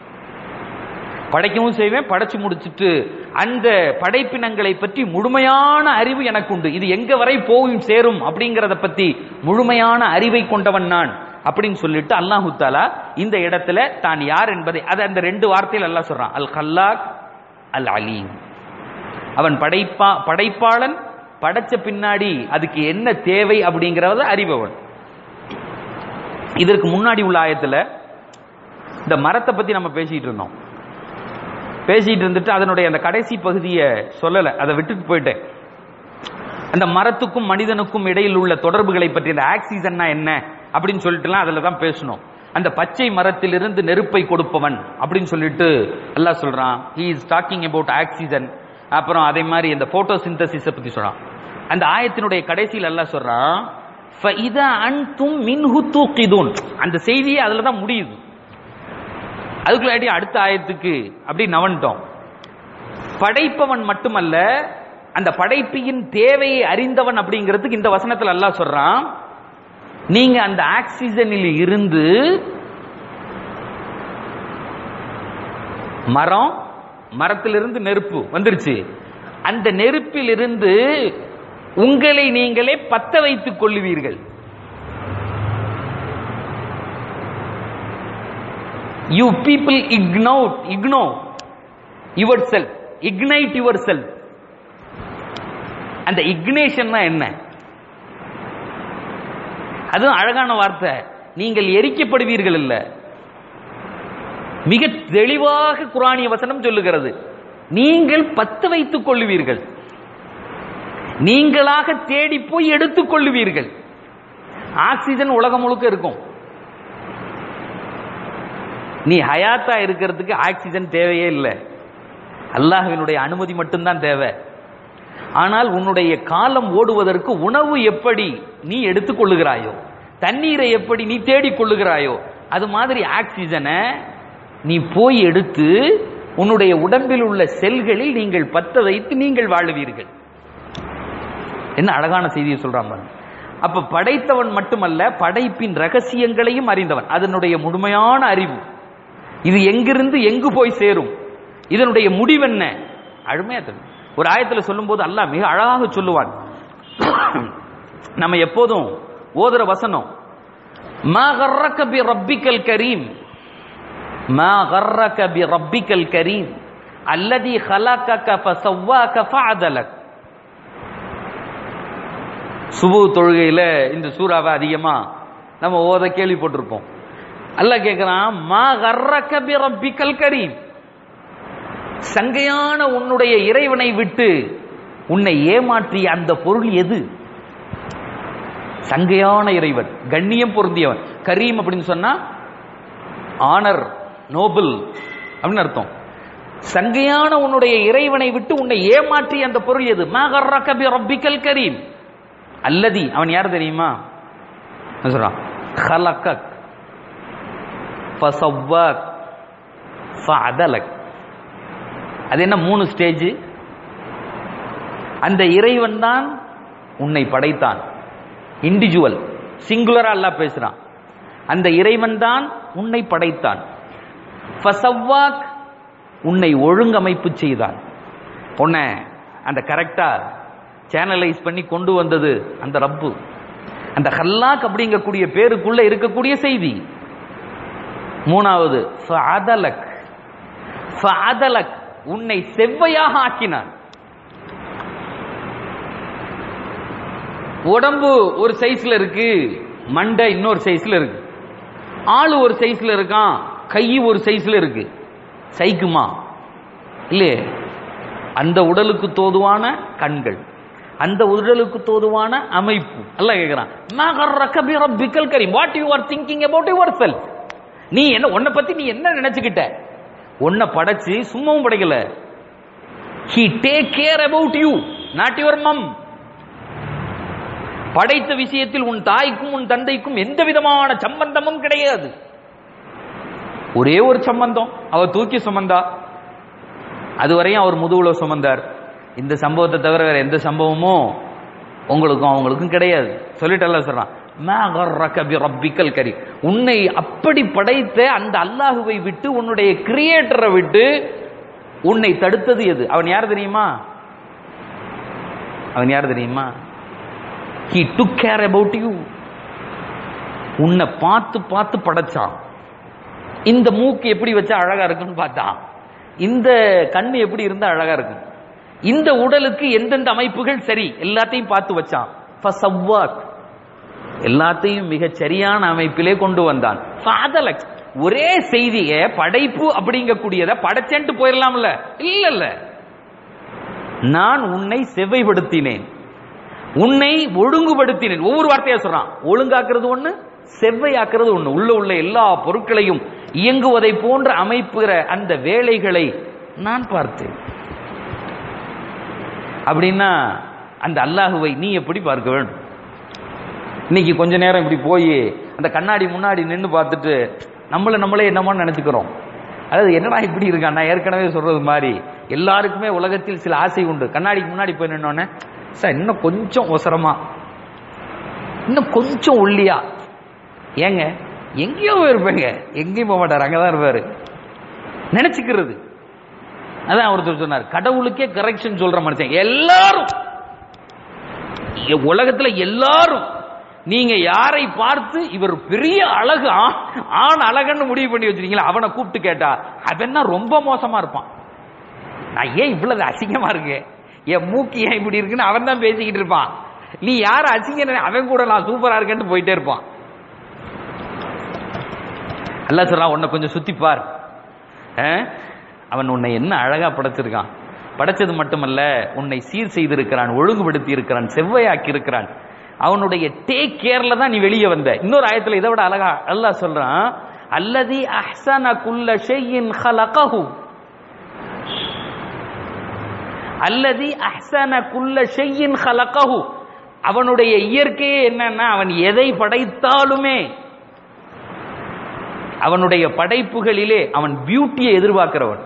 படைக்கவும் செய்வேன் படைச்சு முடிச்சிட்டு அந்த படைப்பினங்களை பற்றி முழுமையான அறிவு எனக்கு உண்டு இது எங்க வரை போகும் சேரும் அப்படிங்கறத பத்தி முழுமையான அறிவை கொண்டவன் நான் அப்படின்னு சொல்லிட்டு அல்லாஹு தாலா இந்த இடத்துல தான் யார் என்பதை அது அந்த ரெண்டு வார்த்தையில் அல்லாஹ் சொல்றான் அல் கல்லாக் அல் அலீம் அவன் படைப்பா படைப்பாளன் படைச்ச பின்னாடி அதுக்கு என்ன தேவை அப்படிங்கறத அறிபவன் இதற்கு முன்னாடி உள்ள ஆயத்துல இந்த மரத்தை பத்தி நம்ம பேசிட்டு இருந்தோம் பேசிட்டு இருந்துட்டு அதனுடைய அந்த கடைசி பகுதியை சொல்லல அதை விட்டுட்டு போயிட்டேன் அந்த மரத்துக்கும் மனிதனுக்கும் இடையில் உள்ள தொடர்புகளை பற்றி அந்த ஆக்சிஜன்னா என்ன அப்படின்னு சொல்லிட்டுலாம் அதுல தான் பேசணும் அந்த பச்சை மரத்திலிருந்து நெருப்பை கொடுப்பவன் அப்படின்னு சொல்லிட்டு அல்லாஹ் சொல்றான் he is talking about oxygen அப்புறம் அதே மாதிரி இந்த போட்டோ சிந்தசிஸை பத்தி சொல்றான் அந்த ஆயத்தினுடைய கடைசியில் அல்லாஹ் சொல்றான் فَإِذَا أَنْتُمْ مِنْهُ تُوقِدُونَ அந்த செய்தியே அதுல தான் முடியுது அதுக்குள்ளாடி அடுத்த ஆயத்துக்கு அப்படி நவன்ட்டோம் படைப்பவன் மட்டுமல்ல அந்த படைப்பியின் தேவையை அறிந்தவன் அப்படிங்கிறதுக்கு இந்த வசனத்துல அல்லாஹ் சொல்றான் நீங்க அந்த ஆக்சிஜனில் இருந்து மரம் மரத்திலிருந்து நெருப்பு வந்துருச்சு அந்த நெருப்பிலிருந்து உங்களை நீங்களே பத்த வைத்துக் கொள்ளுவீர்கள் you people ignite ignite yourself ignite yourself அந்த இக்னேஷன் என்ன அதுவும் அழகான வார்த்தை நீங்கள் எரிக்கப்படுவீர்கள் இல்ல மிக தெளிவாக குரானிய வசனம் சொல்லுகிறது நீங்கள் பத்து வைத்துக் கொள்ளுவீர்கள் நீங்களாக தேடி போய் எடுத்துக் கொள்ளுவீர்கள் ஆக்சிஜன் உலகம் முழுக்க இருக்கும் நீ ஹயாத்தா இருக்கிறதுக்கு ஆக்சிஜன் தேவையே இல்லை அல்லாஹ்வினுடைய அனுமதி மட்டும்தான் தேவை ஆனால் உன்னுடைய காலம் ஓடுவதற்கு உணவு எப்படி நீ எடுத்துக் கொள்ளுகிறாயோ தண்ணீரை எப்படி நீ தேடிக் கொள்ளுகிறாயோ அது மாதிரி ஆக்சிஜனை நீ போய் எடுத்து உன்னுடைய உடம்பில் உள்ள செல்களில் நீங்கள் பத்த வைத்து நீங்கள் வாழுவீர்கள் என்ன அழகான செய்தியை சொல்றான் பாருங்க. அப்ப படைத்தவன் மட்டுமல்ல படைப்பின் ரகசியங்களையும் அறிந்தவன் அதனுடைய முழுமையான அறிவு இது எங்கிருந்து எங்கு போய் சேரும் இதனுடைய முடிவென்ன அழுமையா தெரியும் ஒரு ஆயத்துல சொல்லும்போது அல்லாஹ் மிக அழகாக சொல்லுவான் நம்ம எப்போதும் ஓதுற வசனம் மா கர்ரக பி ரப்பிக்கல் கரீம் மா கர்ரக பி ரப்பிக்கல் கரீம் அல்லதி خلقك فسواك فعدلك சுபு தொழுகையில இந்த சூறாவை அதிகமா நம்ம ஓத கேள்விப்பட்டிருப்போம் அல்லாஹ் கேட்கிறான் மா கர்ரக பி ரப்பிக்கல் கரீம் சங்கையான உன்னுடைய இறைவனை விட்டு உன்னை ஏமாற்றிய அந்த பொருள் எது சங்கையான இறைவன் கண்ணியம் பொருந்தியவன் கரீம் அப்படின்னு சொன்னா ஆனர் நோபல் அப்படின்னு அர்த்தம் சங்கையான உன்னுடைய இறைவனை விட்டு உன்னை ஏமாற்றிய அந்த பொருள் எது மகர்ரக பி ரப்பிக்கல் கரீம் அல்லதி அவன் யார் தெரியுமா என்ன சொல்றான் خلقك فسواك فعدلك அது என்ன மூணு ஸ்டேஜ் அந்த இறைவன் தான் உன்னை படைத்தான் இண்டிவிஜுவல் சிங்குலரா அல்லாஹ் பேசுறான் அந்த இறைவன் தான் உன்னை படைத்தான் ஃபசவ்வாக் உன்னை ஒழுங்கமைப்பு செய்தான் உன்னை அந்த கரெக்டா சேனலைஸ் பண்ணி கொண்டு வந்தது அந்த ரப்பு அந்த ஹல்லாக் அப்படிங்கக்கூடிய பேருக்குள்ள இருக்கக்கூடிய செய்தி மூணாவது ஃபஅதலக் ஃபஅதலக் உன்னை செவ்வையாக ஆக்கினான் உடம்பு ஒரு சைஸ்ல இருக்கு மண்டை இன்னொரு சைஸ்ல இருக்கு ஆளு ஒரு சைஸ்ல இருக்கான் கை ஒரு சைஸ்ல இருக்கு சைக்குமா இல்லையே அந்த உடலுக்கு தோதுவான கண்கள் அந்த உடலுக்கு தோதுவான அமைப்பு அல்லாஹ் கேக்குறான் மா கர்ரக பி ரப்பிக்கல் கரீம் what you are thinking about yourself நீ என்ன உன்னை பத்தி நீ என்ன நினைச்சுக்கிட்ட உன்னை படைச்சு சும்மாவும் படைக்கல he take care about you not your mum படைத்த விஷயத்தில் உன் தாய்க்கும் உன் தந்தைக்கும் எந்த விதமான சம்பந்தமும் கிடையாது ஒரே ஒரு சம்பந்தம் அவ தூக்கி சுமந்தா அதுவரையும் அவர் முதுகுல சுமந்தார் இந்த சம்பவத்தை தவிர வேற எந்த சம்பவமும் உங்களுக்கும் அவங்களுக்கும் கிடையாது சொல்லிட்டல்ல சொல்றான் மா கர்ரக பி ரப்பிக்கல் கரீம் உன்னை அப்படி படைத்த அந்த அல்லாஹுவை விட்டு உன்னுடைய கிரியேட்டரை விட்டு உன்னை தடுத்தது எது அவன் யார் தெரியுமா அவன் யார் தெரியுமா he took care about you உன்னை பார்த்து பார்த்து படைச்சான் இந்த மூக்கு எப்படி வச்சா அழகா இருக்குன்னு பார்த்தான் இந்த கண்ணு எப்படி இருந்தா அழகா இருக்கும் இந்த உடலுக்கு எந்தெந்த அமைப்புகள் சரி எல்லாத்தையும் பார்த்து வச்சான் ஃபசவ்வாக். எல்லாத்தையும் மிகச் சரியான அமைப்பிலே கொண்டு வந்தான் ஃபாதலக். ஒரே செய்திய படைப்பு அப்படிங்கக்கூடியத படைச்சேன்ட்டு போயிடலாம்ல இல்ல இல்ல நான் உன்னை செவ்வைப்படுத்தினேன் உன்னை ஒழுங்குபடுத்தினேன் ஒவ்வொரு வார்த்தையா சொல்றான் ஒழுங்காக்குறது ஒண்ணு செவ்வையாக்குறது ஒண்ணு உள்ள உள்ள எல்லா பொருட்களையும் இயங்குவதை போன்ற அமைப்புகிற அந்த வேலைகளை நான் பார்த்தேன் அப்படின்னா அந்த அல்லாஹுவை நீ எப்படி பார்க்க வேண்டும் இன்னைக்கு கொஞ்ச நேரம் இப்படி போய் அந்த கண்ணாடி முன்னாடி நின்று பார்த்துட்டு நம்மள நம்மளே என்னமோ நினைச்சுக்கிறோம் அதாவது என்னடா இப்படி இருக்கான் நான் ஏற்கனவே சொல்றது மாதிரி எல்லாருக்குமே உலகத்தில் சில ஆசை உண்டு கண்ணாடிக்கு முன்னாடி போய் நின்னோடனே சார் இன்னும் கொஞ்சம் ஒசரமா இன்னும் கொஞ்சம் ஒல்லியா ஏங்க எங்கேயோ இருப்பேங்க எங்கேயும் போக மாட்டார் அங்கதான் இருப்பாரு நினைச்சுக்கிறது அதான் ஒருத்தர் சொன்னார் கடவுளுக்கே கரெக்ஷன் சொல்ற மனுஷன் எல்லாரும் இங்க உலகத்துல எல்லாரும் நீங்க யாரை பார்த்து இவர் பெரிய அழகு ஆ- ஆண் அழகன்னு முடிவு பண்ணி வச்சிருக்கீங்களா அவனை கூப்பிட்டு கேட்டா அவன் தான் ரொம்ப மோசமா இருப்பான் நான் ஏன் இவ்வளவு அசிங்கமா இருக்கு என் மூக்கு ஏன் இப்படி இருக்குன்னு அவன் தான் பேசிக்கிட்டு இருப்பான் நீ யார் அசிங்க நினை- அவன் கூட நான் சூப்பரா இருக்கேன்னு போயிட்டே இருப்பான் அல்லாஹ் சொல்றான் உன்னை கொஞ்சம் சுத்தி பார் ஆ? அவன் உன்னை என்ன அழகா படைச்சிருக்கான் படைச்சது மட்டுமல்ல உன்னை சீர் செய்திருக்கிறான் ஒழுங்குபடுத்தி இருக்கிறான் செவ்வையாக்கி இருக்கிறான் அவனுடைய டேக் கேர்ல தான் நீ வெளியே வந்த இன்னொரு ஆயத்துல இதை விட அழகா அல்லாஹ் சொல்றான் அல்லதி அஹ்சன குல்ல ஷையின் ஹலகஹு அல்லதி அஹ்சன குல்ல ஷையின் ஹலகஹு அவனுடைய இயற்கையே என்னன்னா அவன் எதை படைத்தாலுமே அவனுடைய படைப்புகளிலே அவன் பியூட்டியை எதிர்பார்க்கிறவன்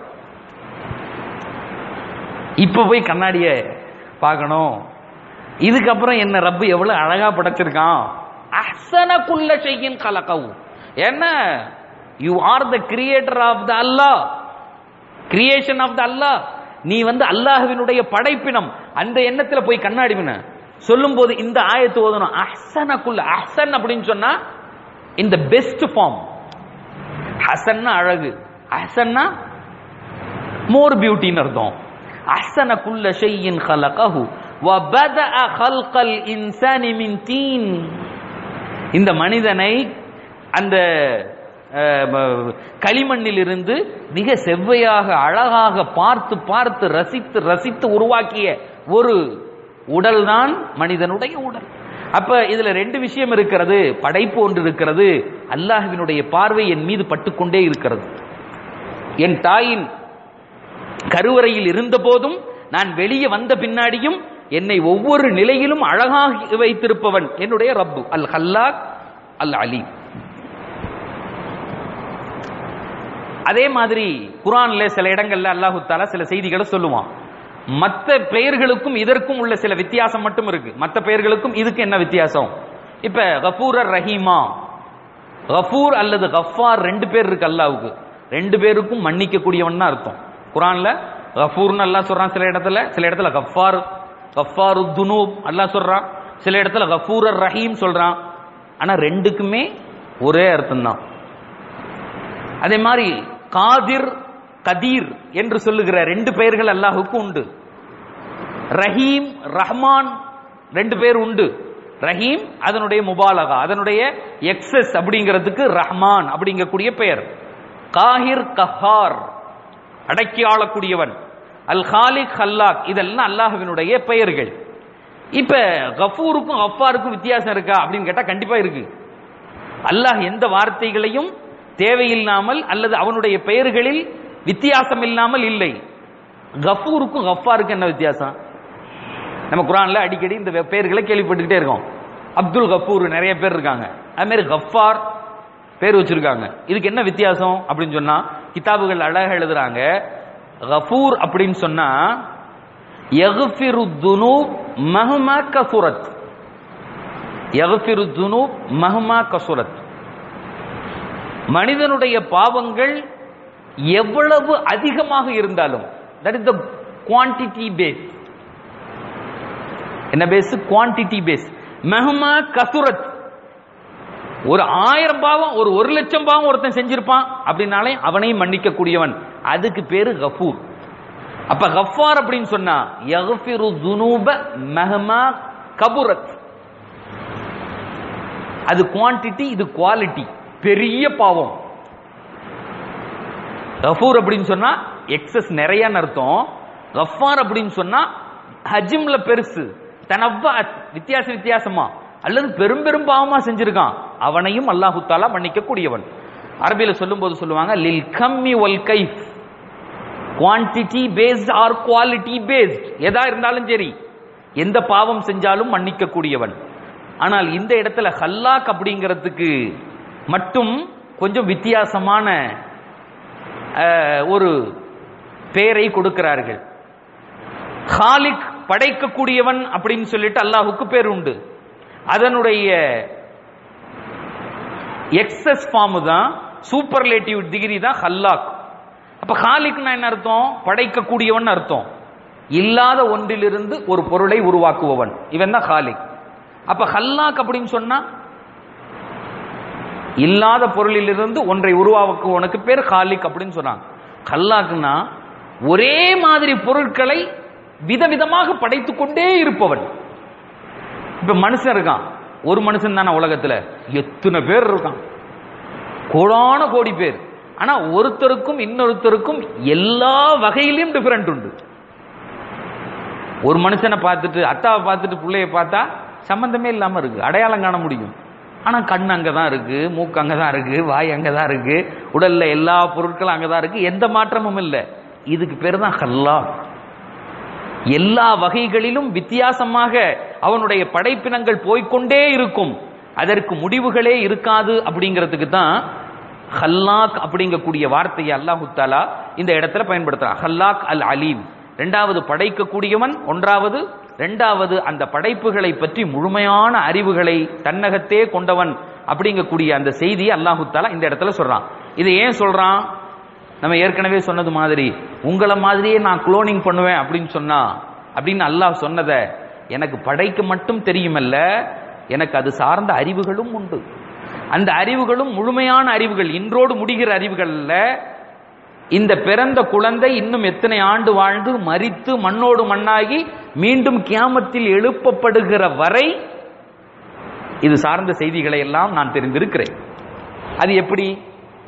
இப்ப போய் கண்ணாடிய பார்க்கணும் இதுக்கப்புறம் என்ன ரப்பு எவ்வளவு அழகா படைச்சிருக்கான் அஹ்சன குல்ல ஷையின் கலக்கவும் என்ன you are the creator of the Allah creation of the Allah நீ வந்து அல்லாஹ்வினுடைய படைப்பினம் அந்த எண்ணத்துல போய் கண்ணாடி பின்ன சொல்லும் போது இந்த ஆயத்து ஓதணும் அஹ்சன குல்ல அஹ்சன் அப்படின்னு சொன்னா இந்த பெஸ்ட் ஃபார்ம் ஹசன்னா அழகு அஹ்சன்னா மோர் பியூட்டின்னு அர்த்தம் அஹ்சன குல்ல ஷையின் خلقஹு وبدأ خلق الإنسان من طين இந்த மனிதனை அந்த அஹ், ம- களிமண்ணிலிருந்து மிக செவ்வையாக அழகாக பார்த்து பார்த்து ரசித்து ரசித்து உருவாக்கிய ஒரு உடல் தான் மனிதனுடைய உடல் அப்ப இதுல ரெண்டு விஷயம் இருக்கிறது படைப்பு ஒன்று இருக்கிறது அல்லாஹ்வினுடைய பார்வை என் மீது பட்டுக்கொண்டே இருக்கிறது என் தாயின் கருவறையில் இருந்த போதும் நான் வெளியே வந்த பின்னாடியும் என்னை ஒவ்வொரு நிலையிலும் அழகாக வைத்திருப்பவன் என்னுடைய ரப்பு அல் ஹல்லாக் அல் அலீம் அதே மாதிரி குரான்ல சில இடங்கள்ல அல்லாஹு தாலா சில செய்திகளை சொல்லுவான் மற்ற பெயர்களுக்கும் இதற்கும் உள்ள சில வித்தியாசம் மட்டும் இருக்கு மற்ற பெயர்களுக்கும் இதுக்கு என்ன வித்தியாசம் இப்ப கஃபூரர் ரஹீமா கஃபூர் அல்லது கஃபார் ரெண்டு பேர் இருக்கு அல்லாவுக்கு ரெண்டு பேருக்கும் மன்னிக்க கூடியவன் தான் அர்த்தம் குரான்ல கஃபூர்னு அல்லாஹ் சொல்றான் சில இடத்துல சில இடத்துல கஃபார் கஃபாரு துனூப் அல்லாஹ் சொல்றான் சில இடத்துல கஃபூரர் ரஹீம் சொல்றான் ஆனா ரெண்டுக்குமே ஒரே அர்த்தம் தான் அதே மாதிரி காதிர் கதீர் என்று சொல்லுகிற ரெண்டு பெயர்கள் அல்லாஹுக்கு உண்டு ரஹீம் ரஹ்மான் ரெண்டு பேர் உண்டு ரஹீம் அதனுடைய முபாலகா அதனுடைய எக்ஸஸ் அப்படிங்கிறதுக்கு ரஹ்மான் அப்படிங்கக்கூடிய பெயர் காஹிர் கஹார் அடக்கி ஆளக்கூடியவன் அல் ஹாலிக் ஹல்லாக் இதெல்லாம் அல்லாஹ்வினுடைய பெயர்கள் இப்ப கஃபூருக்கும் கஃபாருக்கும் வித்தியாசம் இருக்கா அப்படின்னு கேட்டா கண்டிப்பா இருக்கு அல்லாஹ் எந்த வார்த்தைகளையும் தேவையில்லாமல் அல்லது அவனுடைய பெயர்களில் வித்தியாசம் இல்லாமல் இல்லை கஃபூருக்கும் கஃபாருக்கும் என்ன வித்தியாசம் நம்ம குரான்ல அடிக்கடி இந்த வெ- பெயர்களை கேள்விப்பட்டுக்கிட்டே இருக்கோம் அப்துல் கஃபூர் நிறைய பேர் இருக்காங்க அது மாதிரி கஃபார் பேர் வச்சிருக்காங்க இதுக்கு என்ன வித்தியாசம் அப்படின்னு சொன்னா கிதாபுகள் அழகா எழுதுறாங்க கஃபூர் அப்படின்னு சொன்னா யக்ஃபிரு துனூப் மஹ்மா கசுரத் யக்ஃபிரு துனூப் மஹ்மா கசுரத் மனிதனுடைய பாவங்கள் எவ்வளவு அதிகமாக இருந்தாலும் that is the quantity base என்ன பேஸ் குவான்டிட்டி பேஸ் மெஹமா கசுரத் ஒரு ஆயிரம் பாவம் ஒரு ஒரு லட்சம் பாவம் ஒருத்தன் செஞ்சிருப்பான் அப்படின்னாலே அவனையும் மன்னிக்க கூடியவன் அதுக்கு பேரு கஃபூர் அப்ப கஃபார் அப்படின்னு சொன்னா யக்ஃபிரு துனூப மெஹமா கபுரத் அது குவான்டிட்டி இது குவாலிட்டி பெரிய பாவம் கஃபூர் அப்படின்னு சொன்னா எக்ஸஸ் நிறையன்னு அர்த்தம் கஃபார் அப்படின்னு சொன்னா ஹஜிம்ல பெருசு தனவ்வா வித்தியாச வித்தியாசமா அல்லது பெரும் பெரும் பாவமா செஞ்சிருக்கான் அவனையும் அல்லாஹு தாலா மன்னிக்க கூடியவன் அரபியில சொல்லும்போது சொல்லுவாங்க லில் கம்மி ஒல் கைஃப் quantity based or quality based எதா இருந்தாலும் சரி எந்த பாவம் செஞ்சாலும் மன்னிக்க கூடியவன் ஆனால் இந்த இடத்துல ஹல்லாக் அப்படிங்கிறதுக்கு மட்டும் கொஞ்சம் வித்தியாசமான அஹ், ஒரு பெயரை கொடுக்கிறார்கள் ஹாலிக் படைக்கக்கூடியவன் அப்படின்னு சொல்லிட்டு அல்லாஹுக்கு பேர் உண்டு அதனுடைய எக்ஸஸ் ஃபார்ம் தான் சூப்பர்லேட்டிவ் டிகிரி தான் ஹல்லாக் அப்ப ஹாலிக்னா என்ன அர்த்தம் படைக்கக்கூடியவன் அர்த்தம் இல்லாத ஒன்றிலிருந்து ஒரு பொருளை உருவாக்குபவன் இவன் தான் ஹாலிக் அப்ப ஹல்லாக் அப்படின்னு சொன்னா இல்லாத பொருளிலிருந்து ஒன்றை உருவாக்குவனுக்கு பேர் ஹாலிக் அப்படின்னு சொன்னாங்க ஹல்லாக்னா ஒரே மாதிரி பொருட்களை விதவிதமாக படைத்துக் கொண்டே இருப்பவன் இப்ப மனுஷன் இருக்கான் ஒரு மனுஷன் தானே உலகத்துல எத்தனை பேர் இருக்கான் கோடான கோடி பேர் ஆனா ஒருத்தருக்கும் இன்னொருத்தருக்கும் எல்லா வகையிலும் டிஃபரெண்ட் உண்டு ஒரு மனுஷனை பார்த்துட்டு அத்தாவை பார்த்துட்டு பிள்ளைய பார்த்தா சம்பந்தமே இல்லாம இருக்கு அடையாளம் காண முடியும் ஆனா கண் அங்கதான் இருக்கு மூக்கு அங்கதான் இருக்கு வாய் அங்கதான் இருக்கு உடல்ல எல்லா பொருட்களும் அங்கதான் இருக்கு எந்த மாற்றமும் இல்லை இதுக்கு பேர் தான் ஹல்லா எல்லா வகைகளிலும் வித்தியாசமாக அவனுடைய படைப்பினங்கள் போய்க்கொண்டே இருக்கும் அதற்கு முடிவுகளே இருக்காது அப்படிங்கிறதுக்கு தான் ஹல்லாக் அப்படிங்கக்கூடிய வார்த்தையை அல்லாஹு தாலா இந்த இடத்துல பயன்படுத்துறான் ஹல்லாக் அல் அலீம் ரெண்டாவது படைக்கக்கூடியவன் ஒன்றாவது ரெண்டாவது அந்த படைப்புகளை பற்றி முழுமையான அறிவுகளை தன்னகத்தே கொண்டவன் அப்படிங்கக்கூடிய அந்த செய்தியை அல்லாஹு தாலா இந்த இடத்துல சொல்றான் இதை ஏன் சொல்றான் நம்ம ஏற்கனவே சொன்னது மாதிரி உங்களை மாதிரியே நான் குளோனிங் பண்ணுவேன் அப்படின்னு சொன்னா அப்படின்னு அல்லாஹ் சொன்னதை எனக்கு படைக்க மட்டும் தெரியுமல்ல எனக்கு அது சார்ந்த அறிவுகளும் உண்டு அந்த அறிவுகளும் முழுமையான அறிவுகள் இன்றோடு முடிகிற அறிவுகள் அல்ல இந்த பிறந்த குழந்தை இன்னும் எத்தனை ஆண்டு வாழ்ந்து மரித்து மண்ணோடு மண்ணாகி மீண்டும் கியாமத்தில் எழுப்பப்படுகிற வரை இது சார்ந்த செய்திகளை எல்லாம் நான் தெரிந்திருக்கிறேன் அது எப்படி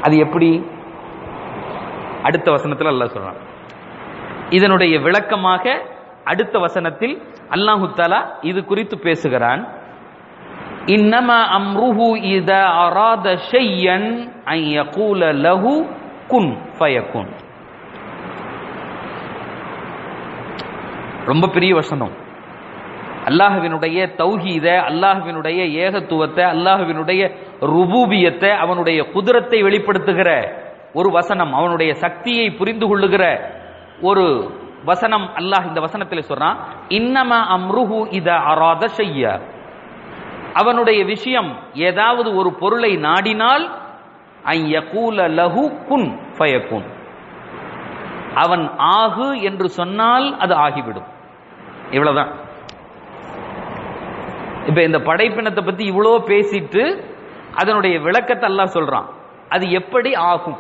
அது எப்படி அடுத்த வசனத்தில் அல்லாஹ் சொல்றான் இதனுடைய விளக்கமாக அடுத்த வசனத்தில் அல்லாஹு தாலா இது குறித்து பேசுகிறான் இன்னமா அம்ருஹு இதா அராத ஷையன் ஐ யகூல லஹு குன் ஃபயகுன் ரொம்ப பெரிய வசனம் அல்லாஹுவினுடைய தௌஹீத அல்லாஹுவினுடைய ஏகத்துவத்தை அல்லாஹுவினுடைய ருபூபியத்தை அவனுடைய குதிரத்தை வெளிப்படுத்துகிற ஒரு வசனம் அவனுடைய சக்தியை புரிந்து கொள்ளுகிற ஒரு வசனம் அல்லாஹ் இந்த வசனத்தில் சொல்றான் இன்னம அம்ருஹு இத அராத செய்ய அவனுடைய விஷயம் ஏதாவது ஒரு பொருளை நாடினால் ஐயகூல லஹு குன் ஃபயகுன் அவன் ஆகு என்று சொன்னால் அது ஆகிவிடும் இவ்வளவுதான் இப்ப இந்த படைப்பினத்தை பத்தி இவ்வளோ பேசிட்டு அதனுடைய விளக்கத்தை அல்லாஹ் சொல்றான் அது எப்படி ஆகும்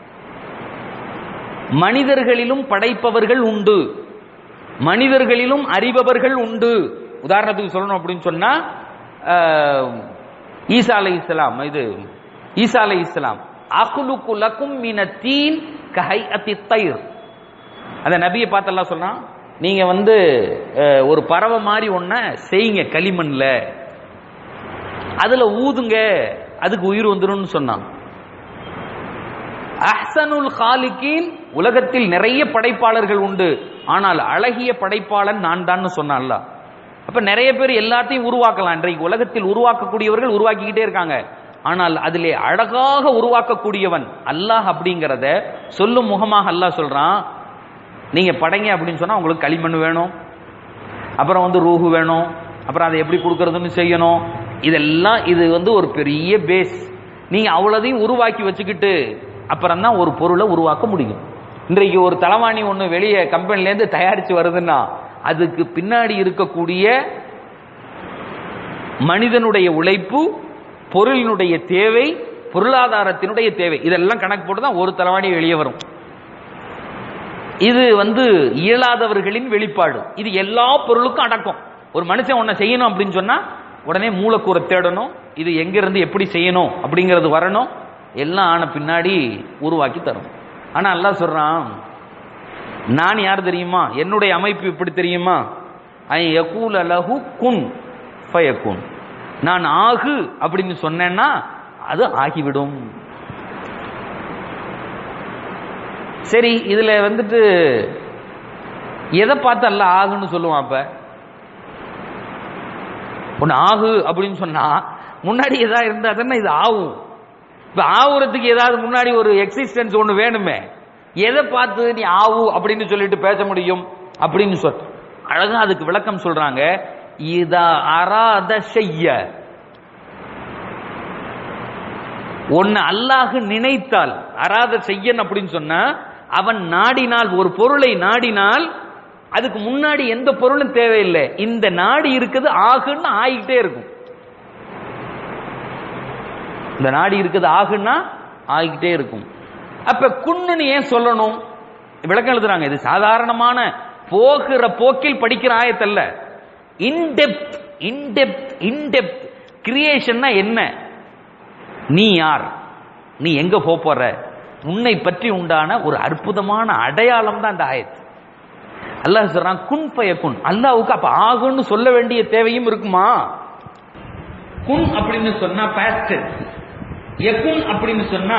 மனிதர்களிலும் படைப்பவர்கள் உண்டு மனிதர்களிலும் அறிபவர்கள் உண்டு உதாரணத்துக்கு சொல்லணும் அப்படின்னு சொன்னா ஆஹ், ஈசா அலை இஸ்லாம் இது ஈசா அலை இஸ்லாம் அகுலுக்கு லக்கும் மின தீன் கஹை அத்தி தயிர் அந்த நபியை பார்த்து எல்லாம் சொன்னான் நீங்க வந்து அஹ், ஒரு பறவை மாதிரி ஒன்ன செய்யுங்க களிமண்ல அதுல ஊதுங்க அதுக்கு உயிர் வந்துரும்னு சொன்னான் அஹ்சனுல் காலிகீன் உலகத்தில் நிறைய படைப்பாளர்கள் உண்டு ஆனால் அழகிய படைப்பாளன் நான் தான் சொன்னான்ல அப்ப நிறைய பேர் எல்லாத்தையும் உருவாக்கலாம் இன்றைக்கு உலகத்தில் உருவாக்கக்கூடியவர்கள் உருவாக்கிக்கிட்டே இருக்காங்க ஆனால் அதிலே அழகாக உருவாக்கக்கூடியவன் அல்லாஹ் அப்படிங்கிறத சொல்லும் முகமாக அல்லாஹ் சொல்றான் நீங்க படைங்க அப்படின்னு சொன்னா உங்களுக்கு களிமண் வேணும் அப்புறம் வந்து ரூஹு வேணும் அப்புறம் அதை எப்படி கொடுக்கறதுன்னு செய்யணும் இதெல்லாம் இது வந்து ஒரு பெரிய பேஸ் நீங்க அவ்வளோதையும் உருவாக்கி வச்சுக்கிட்டு அப்புறம் தான் ஒரு பொருளை உருவாக்க முடியும் இன்றைக்கு ஒரு தலவாணி ஒன்று வெளியே கம்பெனிலேருந்து தயாரித்து வருதுன்னா அதுக்கு பின்னாடி இருக்கக்கூடிய மனிதனுடைய உழைப்பு பொருளினுடைய தேவை பொருளாதாரத்தினுடைய தேவை இதெல்லாம் கணக்கு போட்டு தான் ஒரு தலவாணி வெளியே வரும் இது வந்து இயலாதவர்களின் வெளிப்பாடு இது எல்லா பொருளுக்கும் அடக்கம் ஒரு மனுஷன் ஒன்றை செய்யணும் அப்படின்னு சொன்னா உடனே மூலக்கூறை தேடணும் இது எங்க இருந்து எப்படி செய்யணும் அப்படிங்கிறது வரணும் எல்லாம் ஆன பின்னாடி உருவாக்கி தரும் ஆனா அல்லாஹ் சொல்றான் நான் யார் தெரியுமா என்னுடைய அமைப்பு எப்படி தெரியுமா ஐ யகூல லஹு குன் ஃபயகுன் நான் ஆகு அப்படின்னு சொன்னேன்னா அது ஆகிவிடும் சரி இதுல வந்துட்டு எதை பார்த்து அல்ல ஆகுன்னு சொல்லுவான் அப்ப ஒன்னு ஆகு அப்படின்னு சொன்னா முன்னாடி ஏதாவது இருந்தா தானே இது ஆகும் இப்ப ஆகுறதுக்கு ஏதாவது முன்னாடி ஒரு எக்ஸிஸ்டன்ஸ் ஒண்ணு வேணுமே எதை பார்த்து நீ ஆவு அப்படின்னு சொல்லிட்டு பேச முடியும் அப்படின்னு சொல் அழகா அதுக்கு விளக்கம் சொல்றாங்க இதா அராத செய்ய ஒன்னு அல்லாஹ் நினைத்தால் அராத செய்யன் அப்படின்னு சொன்னா அவன் நாடினால் ஒரு பொருளை நாடினால் அதுக்கு முன்னாடி எந்த பொருளும் தேவையில்லை இந்த நாடி இருக்குது ஆகுன்னு ஆகிட்டே இருக்கும் இந்த நாடி இருக்குது ஆகுன்னா ஆகிட்டே இருக்கும் அப்ப குன்னுன்னு ஏன் சொல்லணும் விளக்கம் எழுதுறாங்க இது சாதாரணமான போகிற போக்கில் படிக்கிற ஆயத்தல்ல இன்டெப்த் இன்டெப்த் இன்டெப்த் கிரியேஷன்னா என்ன நீ யார் நீ எங்க போப் போற உன்னை பற்றி உண்டான ஒரு அற்புதமான அடையாளம் தான் இந்த ஆயத் அல்லாஹ் சொல்றான் குன் பய குன் அல்லாவுக்கு அப்ப ஆகுன்னு சொல்ல வேண்டிய தேவையும் இருக்குமா குன் அப்படின்னு சொன்னா பாஸ்ட் எக்குன் அப்படின்னு சொன்னா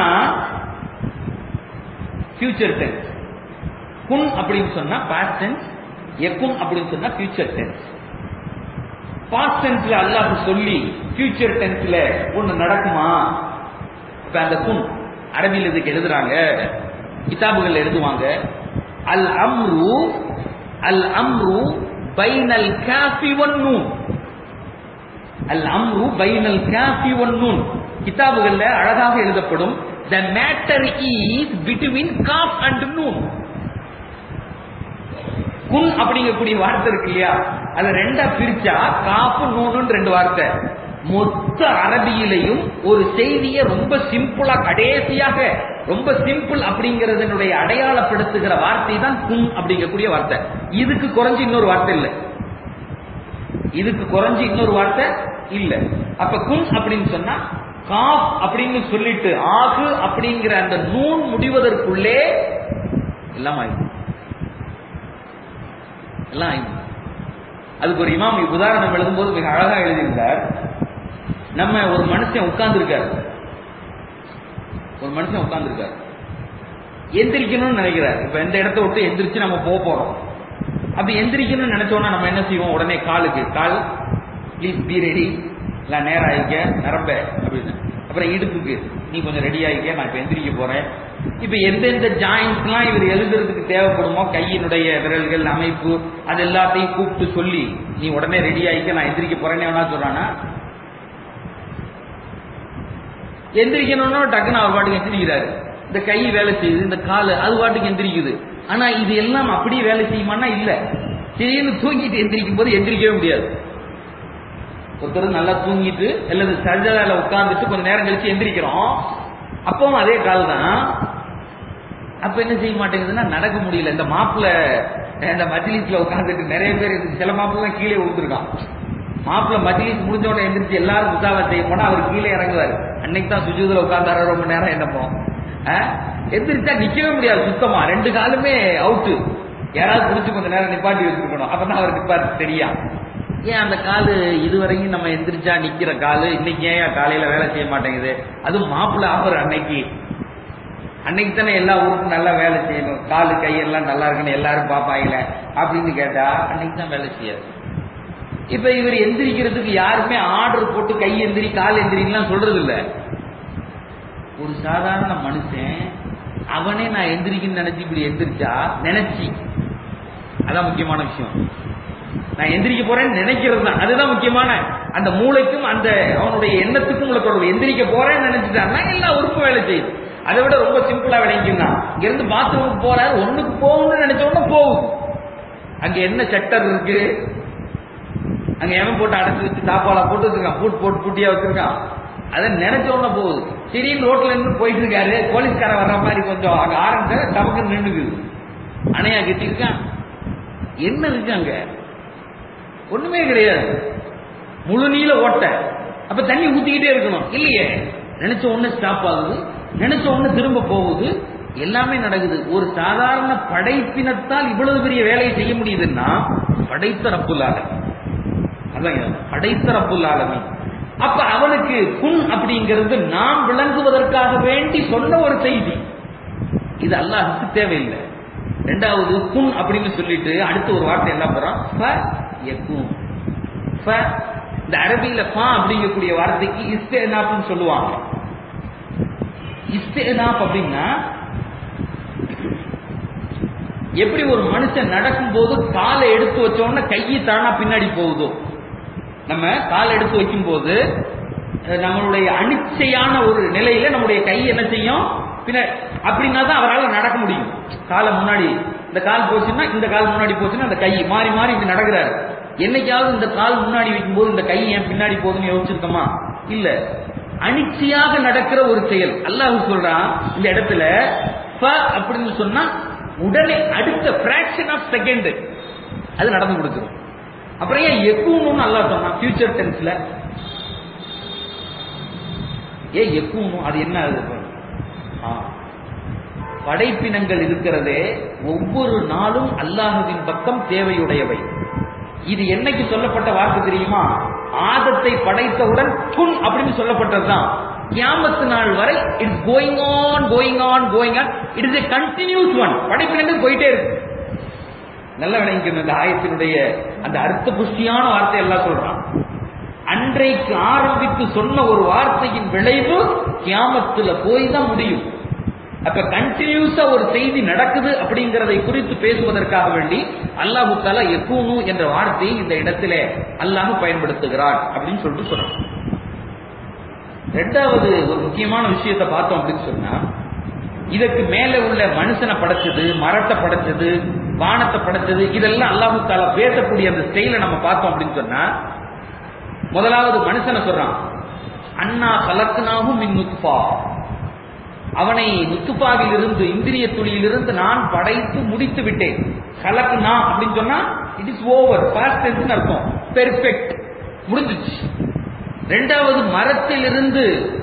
ஃபியூச்சர் டென்ஸ் குன் அப்படின்னு சொன்னா பாஸ்ட் டென்ஸ் எக்குன் அப்படின்னு சொன்னா ஃபியூச்சர் டென்ஸ் பாஸ்ட் டென்ஸ்ல அல்லாஹ் சொல்லி ஃபியூச்சர் டென்ஸ்ல ஒண்ணு நடக்குமா இப்ப அந்த குன் அரபியில் இதுக்கு எழுதுறாங்க கிதாபுகள் எழுதுவாங்க அல் அம்ரு அல் அம்ரு பைனல் காஃபி ஒன் நூன் அல் அம்ரு பைனல் காஃபி ஒன் நூன் கிதாபுகள்ல அழகாக எழுதப்படும் த மேட்டர் இஸ் பிட்வீன் காஃப் அண்ட் நூன் குன் அப்படிங்கக்கூடிய வார்த்தை இருக்கு இல்லையா அது ரெண்டா பிரிச்சா காப்பு நூனுன்னு ரெண்டு வார்த்தை மொத்த அரபியிலையும் ஒரு செய்தியை ரொம்ப சிம்பிளா கடைசியாக ரொம்ப சிம்பிள் அப்படிங்கறதனுடைய அடையாளப்படுத்துகிற வார்த்தை தான் குன் அப்படிங்கக்கூடிய வார்த்தை இதுக்கு குறைஞ்சு இன்னொரு வார்த்தை இல்லை இதுக்கு குறைஞ்சு இன்னொரு வார்த்தை இல்ல அப்ப குன் அப்படின்னு சொன்னா காஃப் அப்படின்னு சொல்லிட்டு ஆகு அப்படிங்கிற அந்த நூன் முடிவதற்குள்ளே எல்லாம் ஆயிடும் எல்லாம் ஆயிடும் அதுக்கு ஒரு இமாம் உதாரணம் எழுதும்போது மிக அழகா எழுதியிருந்தார் நம்ம ஒரு மனுஷன் உட்கார்ந்துருக்காரு ஒரு மனுஷன் உட்கார்ந்துருக்காரு எந்திரிக்கணும்னு நினைக்கிறார் இப்ப எந்த இடத்த விட்டு எந்திரிச்சு நம்ம போக போறோம் அப்படி எந்திரிக்கணும்னு நினைச்சோம்னா நம்ம என்ன செய்வோம் உடனே காலுக்கு கால் ப்ளீஸ் பி ரெடி இல்ல நேரம் ஆயிக்க நிரம்ப அப்படின்னு அப்புறம் இடுப்புக்கு நீ கொஞ்சம் ரெடி ஆகிக்க நான் இப்ப எந்திரிக்க போறேன் இப்ப எந்தெந்த ஜாயின்ஸ்லாம் இவர் எழுதுறதுக்கு தேவைப்படுமோ கையினுடைய விரல்கள் அமைப்பு அது எல்லாத்தையும் கூப்பிட்டு சொல்லி நீ உடனே ரெடி ஆகிக்க நான் எந்திரிக்க போறேன்னு எவனா சொல்றானா எந்திரிக்கணும்னா டக்குன்னு அவர் பாட்டுக்கு எந்திரிக்கிறாரு இந்த கை வேலை செய்யுது இந்த காலு அது பாட்டுக்கு எந்திரிக்குது ஆனா இது எல்லாம் அப்படியே வேலை செய்யுமான்னா இல்ல திடீர்னு தூங்கிட்டு எந்திரிக்கும் போது எந்திரிக்கவே முடியாது ஒருத்தர் நல்லா தூங்கிட்டு அல்லது சர்ஜரால உட்கார்ந்துட்டு கொஞ்ச நேரம் கழிச்சு எந்திரிக்கிறோம் அப்பவும் அதே கால் தான் அப்ப என்ன செய்ய மாட்டேங்குதுன்னா நடக்க முடியல இந்த மாப்பிள்ள இந்த மஜ்லிஸ்ல உட்கார்ந்துட்டு நிறைய பேர் இருக்கு. சில மாப்பிள்ள கீழே விழுந்திருக்கான் மாப்பிள்ள மஜ்லிஸ் முடிஞ்ச உடனே எந்திரிச்சு எல்லாரும் முசாவா செய்ய போனா அவர் கீழே இறங்குவாரு அன்னைக்கு தான் சுஜூதுல உட்கார்ந்தாரு ரொம்ப நேரம் என்னமோ அஹ், எந்திரிச்சா நிக்கவே முடியாது சுத்தமா ரெண்டு காலுமே அவுட்டு யாராவது புடிச்சு கொஞ்ச நேரம் நிப்பாட்டி வச்சிருக்கணும் அப்பதான் அவர் நிப்பாட்டு தெரியா ஏன் அந்த காலு இதுவரைக்கும் நம்ம எந்திரிச்சா நிக்கிற காலு இன்னைக்கு ஏன் காலையில வேலை செய்ய மாட்டேங்குது அதுவும் மாப்பிள்ள ஆஃபர் அன்னைக்கு அன்னைக்கு தானே எல்லா ஊருக்கும் நல்லா வேலை செய்யணும் காலு கையெல்லாம் நல்லா இருக்குன்னு எல்லாரும் பாப்பாங்களே அப்படின்னு கேட்டா அன்னைக்கு தான் வேலை செய்யாது இப்ப இவர் எந்திரிக்கிறதுக்கு யாருமே ஆர்டர் போட்டு கை எந்திரி கால் எந்திரிலாம் சொல்றது இல்ல ஒரு சாதாரண மனுஷன் அவனே நான் எந்திரிக்கணும்னு நினைச்சு இப்படி எந்திரிச்சா நினைச்சி அதான் முக்கியமான விஷயம் நான் எந்திரிக்க போறேன்னு நினைக்கிறது தான் அதுதான் முக்கியமான அந்த மூளைக்கும் அந்த அவனுடைய எண்ணத்துக்கும் உள்ள தொடர்பு எந்திரிக்க போறேன்னு நினைச்சிட்டான்னா எல்லா உறுப்பு வேலை செய்யுது அதை விட ரொம்ப சிம்பிளா விளங்கினா இங்க இருந்து பாத்ரூமுக்கு போறாரு ஒண்ணுக்கு போகணும்னு நினைச்ச உடனே போகுது அங்க என்ன செட்டர் இருக்கு அங்க எவன் போட்டு அடைச்சு வச்சு தாப்பாலா போட்டு வச்சிருக்கான் பூட் போட்டு பூட்டியா வச்சிருக்கான் அதை நினைச்ச உடனே போகுது திடீர்னு ரோட்ல இருந்து போயிட்டு இருக்காரு போலீஸ்காரன் வர்ற மாதிரி கொஞ்சம் அங்க ஆரம்பிச்ச டபக்குன்னு நின்னுக்குது அணையா கட்டியிருக்கான் என்ன இருக்கு அங்க ஒண்ணுமே கிடையாது முழு நீள ஓட்ட அப்ப தண்ணி ஊத்திக்கிட்டே இருக்கணும் இல்லையே நினைச்ச உடனே ஸ்டாப் ஆகுது நினைச்ச உடனே திரும்ப போகுது எல்லாமே நடக்குது ஒரு சாதாரண படைப்பினத்தால் இவ்வளவு பெரிய வேலையை செய்ய முடியுதுன்னா படைத்த ரப்புல் ஆலமீன் அதான் படைத்த ரப்புல் ஆலமீன் அப்ப அவனுக்கு புண் அப்படிங்கிறது நாம் விளங்குவதற்காக வேண்டி சொன்ன ஒரு செய்தி இது அல்லாஹுக்கு தேவையில்லை ரெண்டாவது குன் அப்படின்னு சொல்லிட்டு அடுத்த ஒரு வார்த்தை என்ன போறான் ஃப யகுன். ஃப இந்த அரபியில ஃபா அப்படிங்கக்கூடிய வார்த்தைக்கு இஸ்தேனாப்னு சொல்லுவாங்க இஸ்தேனாப் அப்படின்னா எப்படி ஒரு மனுஷன் நடக்கும்போது காலை எடுத்து வச்ச உடனே கையை தானா பின்னாடி போகுதோ நம்ம கால் எடுத்து வைக்கும் போது அஹ், நம்மளுடைய அனிச்சையான ஒரு நிலையில நம்முடைய கை என்ன செய்யும் பின்ன அப்படின்னா தான் அவரால் நடக்க முடியும் காலை முன்னாடி இந்த கால் போச்சுன்னா இந்த கால் முன்னாடி போச்சுன்னா அந்த கை மாறி மாறி இப்படி நடக்கிறாரு என்னைக்காவது இந்த கால் முன்னாடி வைக்கும்போது இந்த கை ஏன் பின்னாடி போகுதுன்னு யோசிச்சிருக்கோமா இல்ல அனிச்சையாக நடக்கிற ஒரு செயல் அல்லாஹ் சொல்றான் இந்த இடத்துல ஃப அப்படின்னு சொன்னா உடனே அடுத்த பிராக்ஷன் ஆஃப் செகண்ட் அது நடந்து கொடுத்துரும் அப்புறம் ஏன் எக்கூணும் அல்லாஹ் சொன்னான் ஃபியூச்சர் டென்ஸ்ல ஏன் எக்கூணும் அது என்ன அது பாரு. ஆ. படைப்பினங்கள் இருக்கிறதே ஒவ்வொரு நாளும் அல்லாஹுவின் பக்கம் தேவையுடையவை இது என்னைக்கு சொல்லப்பட்ட வார்த்தை தெரியுமா ஆதத்தை படைத்தவுடன் புன் அப்படின்னு சொல்லப்பட்டதுதான் கியாமத்து நாள் வரை it's going on going on going on it is a continuous one படைப்பினங்கள் போயிட்டே இருக்கு நல்ல விளங்கிக்கணும் இந்த ஆயத்தினுடைய அந்த அர்த்த புஷ்டியான வார்த்தை எல்லாம் சொல்றான் அன்றைக்கு ஆரம்பித்து சொன்ன ஒரு வார்த்தையின் விளைவு கியாமத்துல போய் தான் முடியும் அப்ப கண்டினியூஸா ஒரு செய்தி நடக்குது அப்படிங்கறதை குறித்து பேசுவதற்காக வேண்டி அல்லாஹு தாலா எக்கூனு என்ற வார்த்தையை இந்த இடத்திலே அல்லாஹ் பயன்படுத்துகிறான் அப்படின்னு சொல்லிட்டு சொல்றான் ரெண்டாவது ஒரு முக்கியமான விஷயத்தை பார்த்தோம் அப்படின்னு சொன்னா இதற்கு மேல உள்ள மனுஷனை படைச்சது மரத்தை படைச்சது வானத்தை படைச்சது இதெல்லாம் அல்லாஹு தாலா பேசக்கூடிய அந்த ஸ்டைல நம்ம பார்த்தோம் அப்படின்னு சொன்னா முதலாவது மனுஷனை சொல்றான் அண்ணா கலக்குனாகும் மின் நுத்பா அவனை நுத்துப்பாவில் இருந்து இந்திரிய துளியிலிருந்து நான் படைத்து முடித்து விட்டேன் கலக்குனா அப்படின்னு சொன்னா it is over past tense அர்த்தம் பெர்ஃபெக்ட் முடிஞ்சிச்சு ரெண்டாவது மரத்திலிருந்து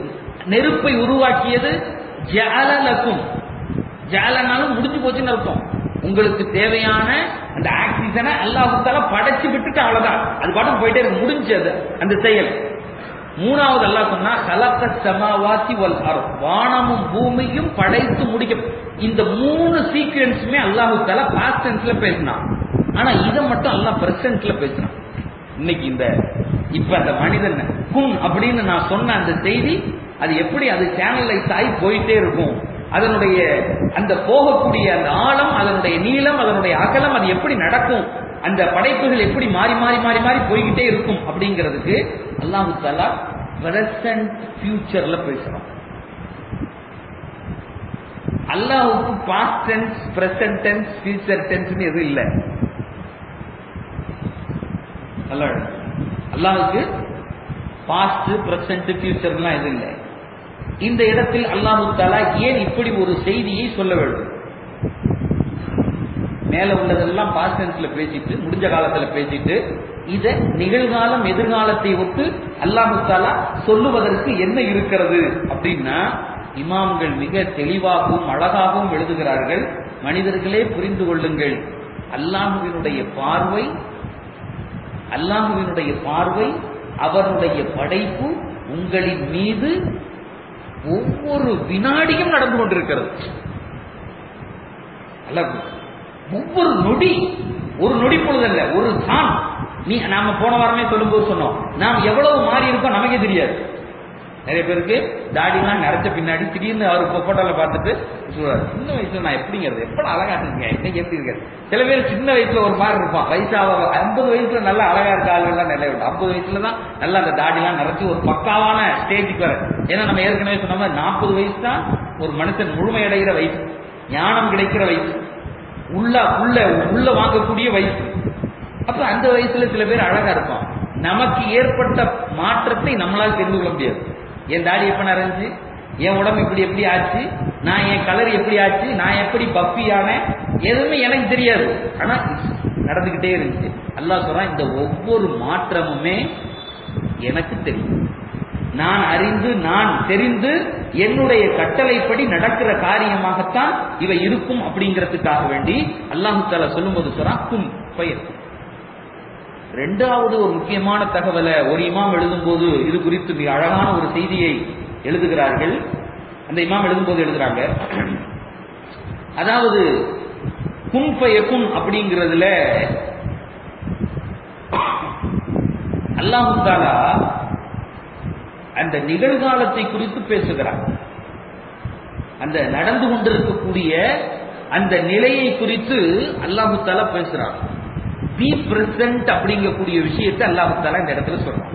நெருப்பை உருவாக்கியது ஜலலக்கும் ஜாலனாலும் முடிஞ்சு போச்சுன்னு அர்த்தம் உங்களுக்கு தேவையான அந்த ஆக்சிஜனை அல்லாஹுத்தால படைச்சு விட்டுட்டு அவ்வளவுதான் அது பாட்டுக்கு போயிட்டே இருக்கு முடிஞ்சது அந்த செயல் மூணாவது அல்லாஹ் சொன்னா கலக்க சமாவாத்தி வல் அர் வானமும் பூமியும் படைத்து முடிக்க இந்த மூணு சீக்வன்ஸுமே அல்லாஹு தாலா பாஸ்ட் டென்ஸ்ல பேசினான் ஆனா இதை மட்டும் அல்லாஹ் பிரசன்ட்ல பேசினான் இன்னைக்கு இந்த இப்ப அந்த மனிதன் குன் அப்படின்னு நான் சொன்ன அந்த செய்தி அது எப்படி அது சேனலைஸ் ஆகி போயிட்டே இருக்கும் அதனுடைய அந்த போகக்கூடிய அந்த ஆழம் அதனுடைய நீளம் அதனுடைய அகலம் அது எப்படி நடக்கும் அந்த படைப்புகள் எப்படி மாறி மாறி மாறி மாறி போய்கிட்டே இருக்கும் அப்படிங்கிறதுக்கு அல்லாஹு தாலா பிரசன்ட் ஃபியூச்சர்ல பேசுறோம் அல்லாஹுக்கு past tense present tense future டென்ஸ்னு எதுவும் இல்லை அல்லாஹ் அல்லாஹுக்கு பாஸ்ட் பிரசன்ட் ஃபியூச்சர்லாம் எதுவும் இல்லை இந்த இடத்தில் அல்லாஹு தாலா ஏன் இப்படி ஒரு செய்தியை சொல்ல வேண்டும் மேல உள்ளதெல்லாம் பாஸ்ட் டென்ஸ்ல பேசிட்டு முடிஞ்ச காலத்துல பேசிட்டு இத நிகழ்காலம் எதிர்காலத்தை ஒத்து அல்லாஹு தாலா சொல்லுவதற்கு என்ன இருக்கிறது அப்படின்னா இமாம்கள் மிக தெளிவாகவும் அழகாகவும் எழுதுகிறார்கள் மனிதர்களே புரிந்து கொள்ளுங்கள் அல்லாஹுவினுடைய பார்வை அல்லாஹுவினுடைய பார்வை அவருடைய படைப்பு உங்களின் மீது ஒவ்வொரு வினாடியும் நடந்து கொண்டிருக்கிறது அல்ல ஒவ்வொரு நொடி ஒரு நொடி பொழுதல்ல ஒரு சான் நீ நாம போன வாரமே சொல்லும்போது சொன்னோம் நாம் எவ்வளவு மாறி இருக்கோம் நமக்கே தெரியாது நிறைய பேருக்கு தாடிலாம் நரைச்ச பின்னாடி திடீர்னு அவர் போட்டோல பார்த்துட்டு சொல்றாரு சின்ன வயசுல நான் எப்படிங்கிறது எப்படி அழகா இருக்கீங்க இன்னைக்கு எப்படி இருக்காரு சில பேர் சின்ன வயசுல ஒரு மாதிரி இருப்பான் வயசாக ஐம்பது வயசுல நல்லா அழகா இருக்க ஆளுகள்லாம் நிறைய உண்டு ஐம்பது வயசுல தான் நல்லா அந்த தாடிலாம் நிறைச்சு ஒரு பக்காவான ஸ்டேஜுக்கு வர ஏன்னா நம்ம ஏற்கனவே சொன்ன மாதிரி நாற்பது வயசு தான் ஒரு மனுஷன் முழுமையடைகிற வயசு ஞானம் கிடைக்கிற வயசு உள்ள உள்ள உள்ள வாங்கக்கூடிய வயசு அப்ப அந்த வயசுல சில பேர் அழகா இருப்பான் நமக்கு ஏற்பட்ட மாற்றத்தை நம்மளால தெரிந்து கொள்ள முடியாது என் தாடி எப்ப நிறைஞ்சு என் உடம்பு இப்படி எப்படி ஆச்சு நான் என் கலர் எப்படி ஆச்சு நான் எப்படி பப்பி ஆனேன் எதுவுமே எனக்கு தெரியாது ஆனா நடந்துகிட்டே இருந்துச்சு அல்லாஹ் சொல்றான் இந்த ஒவ்வொரு மாற்றமுமே எனக்கு தெரியும் நான் அறிந்து நான் தெரிந்து என்னுடைய கட்டளைப்படி நடக்கிற காரியமாகத்தான் இவை இருக்கும் அப்படிங்கிறதுக்காக வேண்டி அல்லாஹு தாலா சொல்லும்போது சொல்றான் குன் பெயர் ரெண்டாவது ஒரு முக்கியமான தகவலை ஒரு இமாம் எழுதும்போது இது குறித்து மிக அழகான ஒரு செய்தியை எழுதுகிறார்கள் அந்த இமாம் எழுதும்போது எழுதுறாங்க அதாவது குன் குன் அப்படிங்கிறதுல அல்லாஹு தாலா அந்த நிகழ்காலத்தை குறித்து பேசுகிறார் அந்த நடந்து கொண்டிருக்கக்கூடிய அந்த நிலையை குறித்து அல்லாஹு தாலா பேசுறான் பி பிரசன்ட் அப்படிங்கக்கூடிய விஷயத்தை அல்லாஹு தாலா இந்த இடத்துல சொல்றான்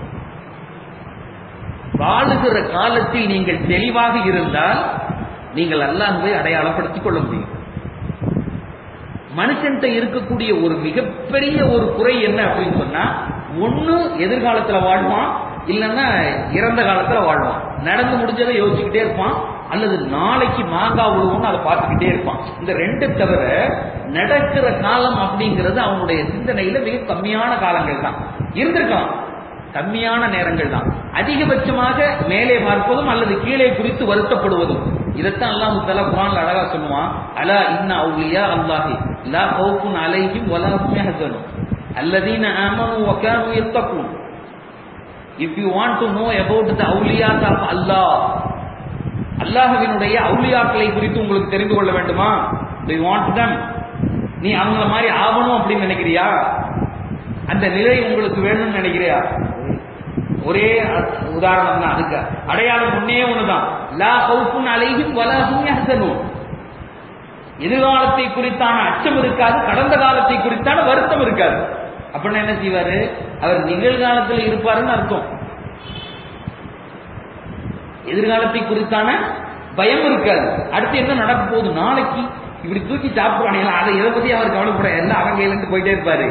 வாழுகிற காலத்தில் நீங்கள் தெளிவாக இருந்தால் நீங்கள் அல்லாஹுவை அடையாளப்படுத்திக் கொள்ள முடியும் மனுஷன்ட்ட இருக்கக்கூடிய ஒரு மிகப்பெரிய ஒரு குறை என்ன அப்படின்னு சொன்னா ஒண்ணு எதிர்காலத்துல வாழ்வான் இல்லைன்னா இறந்த காலத்துல வாழ்வான் நடந்து முடிஞ்சதை யோசிச்சுக்கிட்டே இருப்பான் அல்லது நாளைக்கு மாங்காய் விழுவோம்னு அதை பார்த்துக்கிட்டே இருப்பான் இந்த ரெண்டு தவிர நடக்கிற காலம் அப்படிங்கிறது அவனுடைய சிந்தனையில மிக கம்மியான காலங்கள் தான் இருந்திருக்கலாம் கம்மியான நேரங்கள் தான் அதிகபட்சமாக மேலே பார்ப்பதும் அல்லது கீழே குறித்து வருத்தப்படுவதும் இதைத்தான் அல்லாஹு தலா குரான்ல அழகா சொல்லுவான் அலா இன்ன அவுலியா அல்லாஹி லா கௌஃபுன் அலைஹிம் வலா ஹும் யஹ்சனுன் அல்லதீன ஆமனு வ கானூ யத்தகூன் if you want to know about the அவுலியாஸ் ஆஃப் அல்லாஹ் அல்லாஹ்வினுடைய அவுலியாக்களை குறித்து உங்களுக்கு தெரிந்து கொள்ள வேண்டுமா டு வாண்ட் தம் நீ அவங்கள மாதிரி ஆகணும் அப்படின்னு நினைக்கிறியா அந்த நிலை உங்களுக்கு வேணும்னு நினைக்கிறியா ஒரே உதாரணம் தான் அதுக்கு அடையாளம் ஒன்னே ஒண்ணுதான் லா ஹவுஃபுன் அலைஹிம் வலா ஹும் யஹ்சனூன் எதிர்காலத்தை குறித்தான அச்சம் இருக்காது கடந்த காலத்தை குறித்தான வருத்தம் இருக்காது அப்படின்னா என்ன செய்வாரு அவர் நிகழ்காலத்தில் இருப்பாருன்னு அர்த்தம் எதிர்காலத்தை குறித்தான பயம் இருக்காது அடுத்து என்ன நடக்க போகுது நாளைக்கு இப்படி தூக்கி சாப்பிடுவானுங்களா அதை எதை பத்தி அவர் கவலைப்பட எல்லாம் அவங்க கையிலிருந்து போயிட்டே இருப்பாரு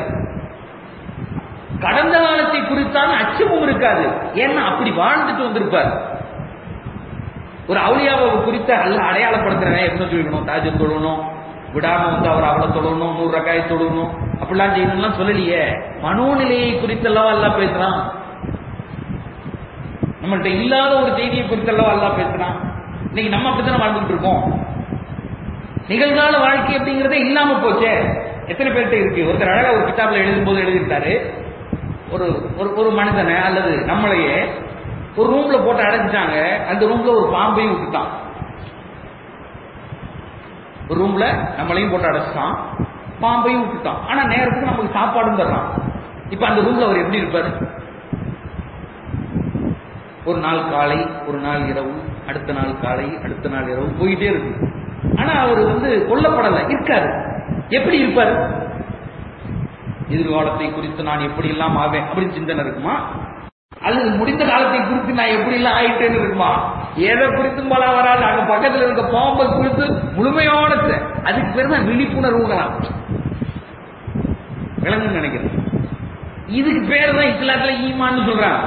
கடந்த காலத்தை குறித்தான அச்சமும் இருக்காது ஏன்னா அப்படி வாழ்ந்துட்டு வந்திருப்பார் ஒரு அவுளியாவை குறித்த அல்ல அடையாளப்படுத்துறவன் என்ன சொல்லிக்கணும் தாஜம் தொழணும் விடாம வந்து அவர் அவளை தொழணும் நூறு ரக்காய் தொழணும் அப்படிலாம் செய்யணும்லாம் சொல்லலையே மனோநிலையை குறித்தெல்லாம் எல்லாம் பேசுறான் நம்மள்ட்ட இல்லாத ஒரு செய்தியை குறித்தல்லவா அல்லாஹ் பேசுறான் இன்னைக்கு நம்ம அப்படித்தானே வாழ்ந்துட்டு இருக்கோம் நிகழ்கால வாழ்க்கை அப்படிங்கறதே இல்லாம போச்சே எத்தனை பேர்கிட்ட இருக்கு ஒருத்தர் அழகா ஒரு கிதாப்ல எழுதும் போது எழுதியிருக்காரு ஒரு ஒரு ஒரு மனிதனை அல்லது நம்மளையே ஒரு ரூம்ல போட்டு அடைச்சிட்டாங்க அந்த ரூம்ல ஒரு பாம்பையும் விட்டுட்டான் ஒரு ரூம்ல நம்மளையும் போட்டு அடைச்சிட்டான் பாம்பையும் விட்டுட்டான் ஆனா நேரத்துக்கு நமக்கு சாப்பாடும் தர்றான் இப்ப அந்த ரூம்ல அவர் எப்படி இருப்பாரு ஒரு நாள் காலை ஒரு நாள் இரவு அடுத்த நாள் காலை அடுத்த நாள் இரவு போயிட்டே இருக்கு ஆனா அவர் வந்து கொல்லப்படல இருக்காரு எப்படி இருப்பாரு எதிர்காலத்தை குறித்து நான் எப்படி எல்லாம் ஆவேன் அப்படின்னு சிந்தனை இருக்குமா அல்லது முடிந்த காலத்தை குறித்து நான் எப்படி எல்லாம் ஆயிட்டேன்னு இருக்குமா எதை குறித்தும் போல வராது அங்க பக்கத்துல இருக்க பாம்பை குறித்து முழுமையான தெ- அதுக்கு பேர் தான் விழிப்புணர்வுகளாம் விளங்குன்னு நினைக்கிறேன் இதுக்கு பேர் தான் இஸ்லாத்துல ஈமான்னு சொல்றாங்க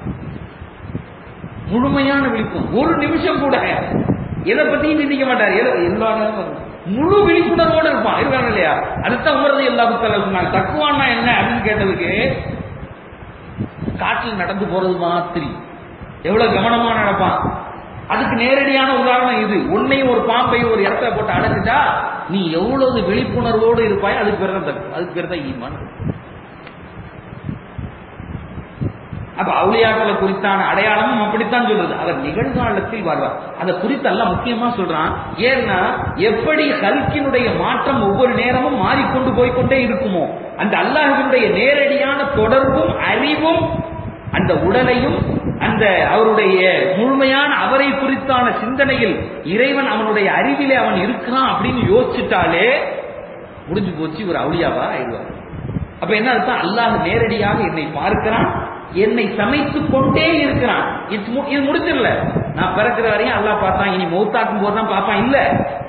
முழுமையான விழிப்புணர்வு ஒரு நிமிஷம் கூட எதை பத்தியும் சிந்திக்க மாட்டார் எதை- எல்லா நேரமும் முழு விழிப்புணர்வோடு இருப்பான் இருக்காங்க இல்லையா அதுதான் உமரது எல்லா புத்தகம் சொன்னாங்க தக்குவான்னா என்ன அப்படின்னு கேட்டதுக்கு காட்டில் நடந்து போறது மாதிரி எவ்வளவு கவனமா நடப்பான் அதுக்கு நேரடியான உதாரணம் இது உன்னையும் ஒரு பாம்பையும் ஒரு இடத்துல போட்டு அடைச்சிட்டா நீ எவ்வளவு விழிப்புணர்வோடு இருப்பாய் அதுக்கு பேர் தான் தக்கு அதுக்கு பேர் தான் ஈமான் அப்ப அவுளியாக்களை குறித்தான அடையாளமும் அப்படித்தான் சொல்றது அவர் நிகழ்காலத்தில் வருவார் அதை குறித்து எல்லாம் முக்கியமா சொல்றான் ஏன்னா எப்படி ஹல்கினுடைய மாற்றம் ஒவ்வொரு நேரமும் மாறிக்கொண்டு போய்க்கொண்டே இருக்குமோ அந்த அல்லாஹினுடைய நேரடியான தொடர்பும் அறிவும் அந்த உடலையும் அந்த அவருடைய முழுமையான அவரை குறித்தான சிந்தனையில் இறைவன் அவனுடைய அறிவிலே அவன் இருக்கிறான் அப்படின்னு யோசிச்சுட்டாலே முடிஞ்சு போச்சு இவர் அவுளியாவா ஆயிடுவார் அப்ப என்ன அர்த்தம் அல்லாஹ் நேரடியாக என்னை பார்க்கிறான் என்னை சமைத்துக் கொண்டே இருக்கிறான் இது மு- இது முடிச்சிடல நான் பிறக்கிற வரையும் அல்லாஹ் பார்த்தான் இனி மௌத்தாக்கும் போது தான் பார்ப்பான் இல்ல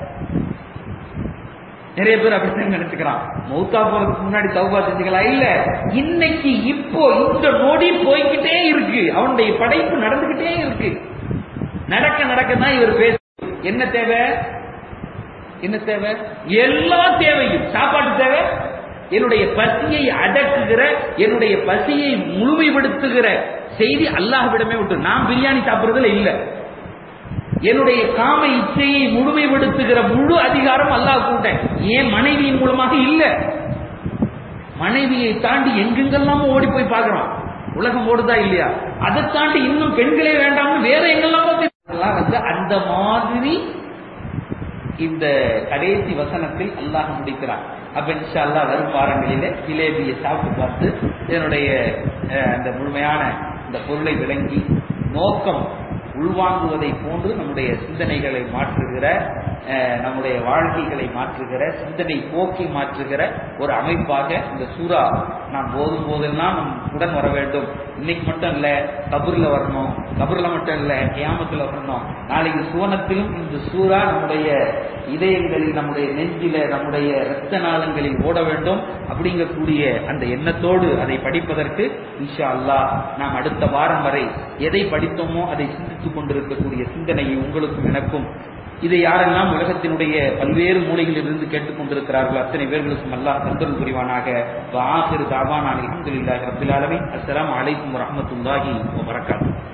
நிறைய பேர் அப்படித்தான் நினைச்சுக்கிறான் மௌத்தா போறதுக்கு முன்னாடி தௌபா செஞ்சுக்கலாம் இல்ல இன்னைக்கு இப்போ இந்த நொடி போய்கிட்டே இருக்கு அவனுடைய படைப்பு நடந்துகிட்டே இருக்கு நடக்க நடக்க தான் இவர் பேச என்ன தேவை என்ன தேவை எல்லா தேவையும் சாப்பாட்டு தேவை என்னுடைய பசியை அடக்குகிற என்னுடைய பசியை முழுமைப்படுத்துகிற செய்தி அல்லாஹ்விடமே விட்டு நான் பிரியாணி சாப்பிடுறதுல இல்ல என்னுடைய காம இச்சையை முழுமைப்படுத்துகிற முழு அதிகாரம் அல்லாஹ் கூட்டேன் ஏன் மனைவியின் மூலமாக இல்ல மனைவியை தாண்டி எங்கெங்கெல்லாம் ஓடி போய் பார்க்கிறோம் உலகம் ஓடுதா இல்லையா அதை தாண்டி இன்னும் பெண்களே வேண்டாம்னு வேற எங்கெல்லாம் போய் அதெல்லாம் வந்து அந்த மாதிரி இந்த கடைசி வசனத்தில் அல்லாஹ் முடிக்கிறான் அப்ப இன்ஷா அல்லாஹ் வரும் வாரங்களிலே ஜிலேபியை சாப்பிட்டு பார்த்து இதனுடைய அஹ், அந்த முழுமையான இந்த பொருளை விளங்கி நோக்கம் உள்வாங்குவதை போன்று நம்முடைய சிந்தனைகளை மாற்றுகிற அஹ், நம்முடைய வாழ்க்கைகளை மாற்றுகிற சிந்தனை போக்கை மாற்றுகிற ஒரு அமைப்பாக இந்த சூறா நாம் போதும் போதெல்லாம் நம் உடன் வர வேண்டும் இன்னைக்கு மட்டும் இல்ல கபூர்ல வரணும் கபூர்ல மட்டும் இல்ல கியாமத்துல வரணும் நாளைக்கு சுவனத்திலும் இந்த சூறா நம்முடைய இதயங்களில் நம்முடைய நெஞ்சில நம்முடைய இரத்த நாளங்களில் ஓட வேண்டும் அப்படிங்கக்கூடிய அந்த எண்ணத்தோடு அதை படிப்பதற்கு இன்ஷா அல்லாஹ் நாம் அடுத்த வாரம் வரை எதை படித்தோமோ அதை சிந்தித்துக் கொண்டிருக்கக்கூடிய சிந்தனையை உங்களுக்கும் எனக்கும் இதை யாரெல்லாம் உலகத்தினுடைய பல்வேறு மூலைகளில் இருந்து கேட்டுக்கொண்டிருக்கிறார்களோ அத்தனை பேர்களுக்கும் அல்லாஹ் தந்தல் புரிவானாக ஆசிர் தாவான் அலமதுல்லாஹி ரபில் ஆலமீன் அஸ்ஸலாமு அலைக்கும் வரஹ்மத்துல்லாஹி வபரகாத்துஹு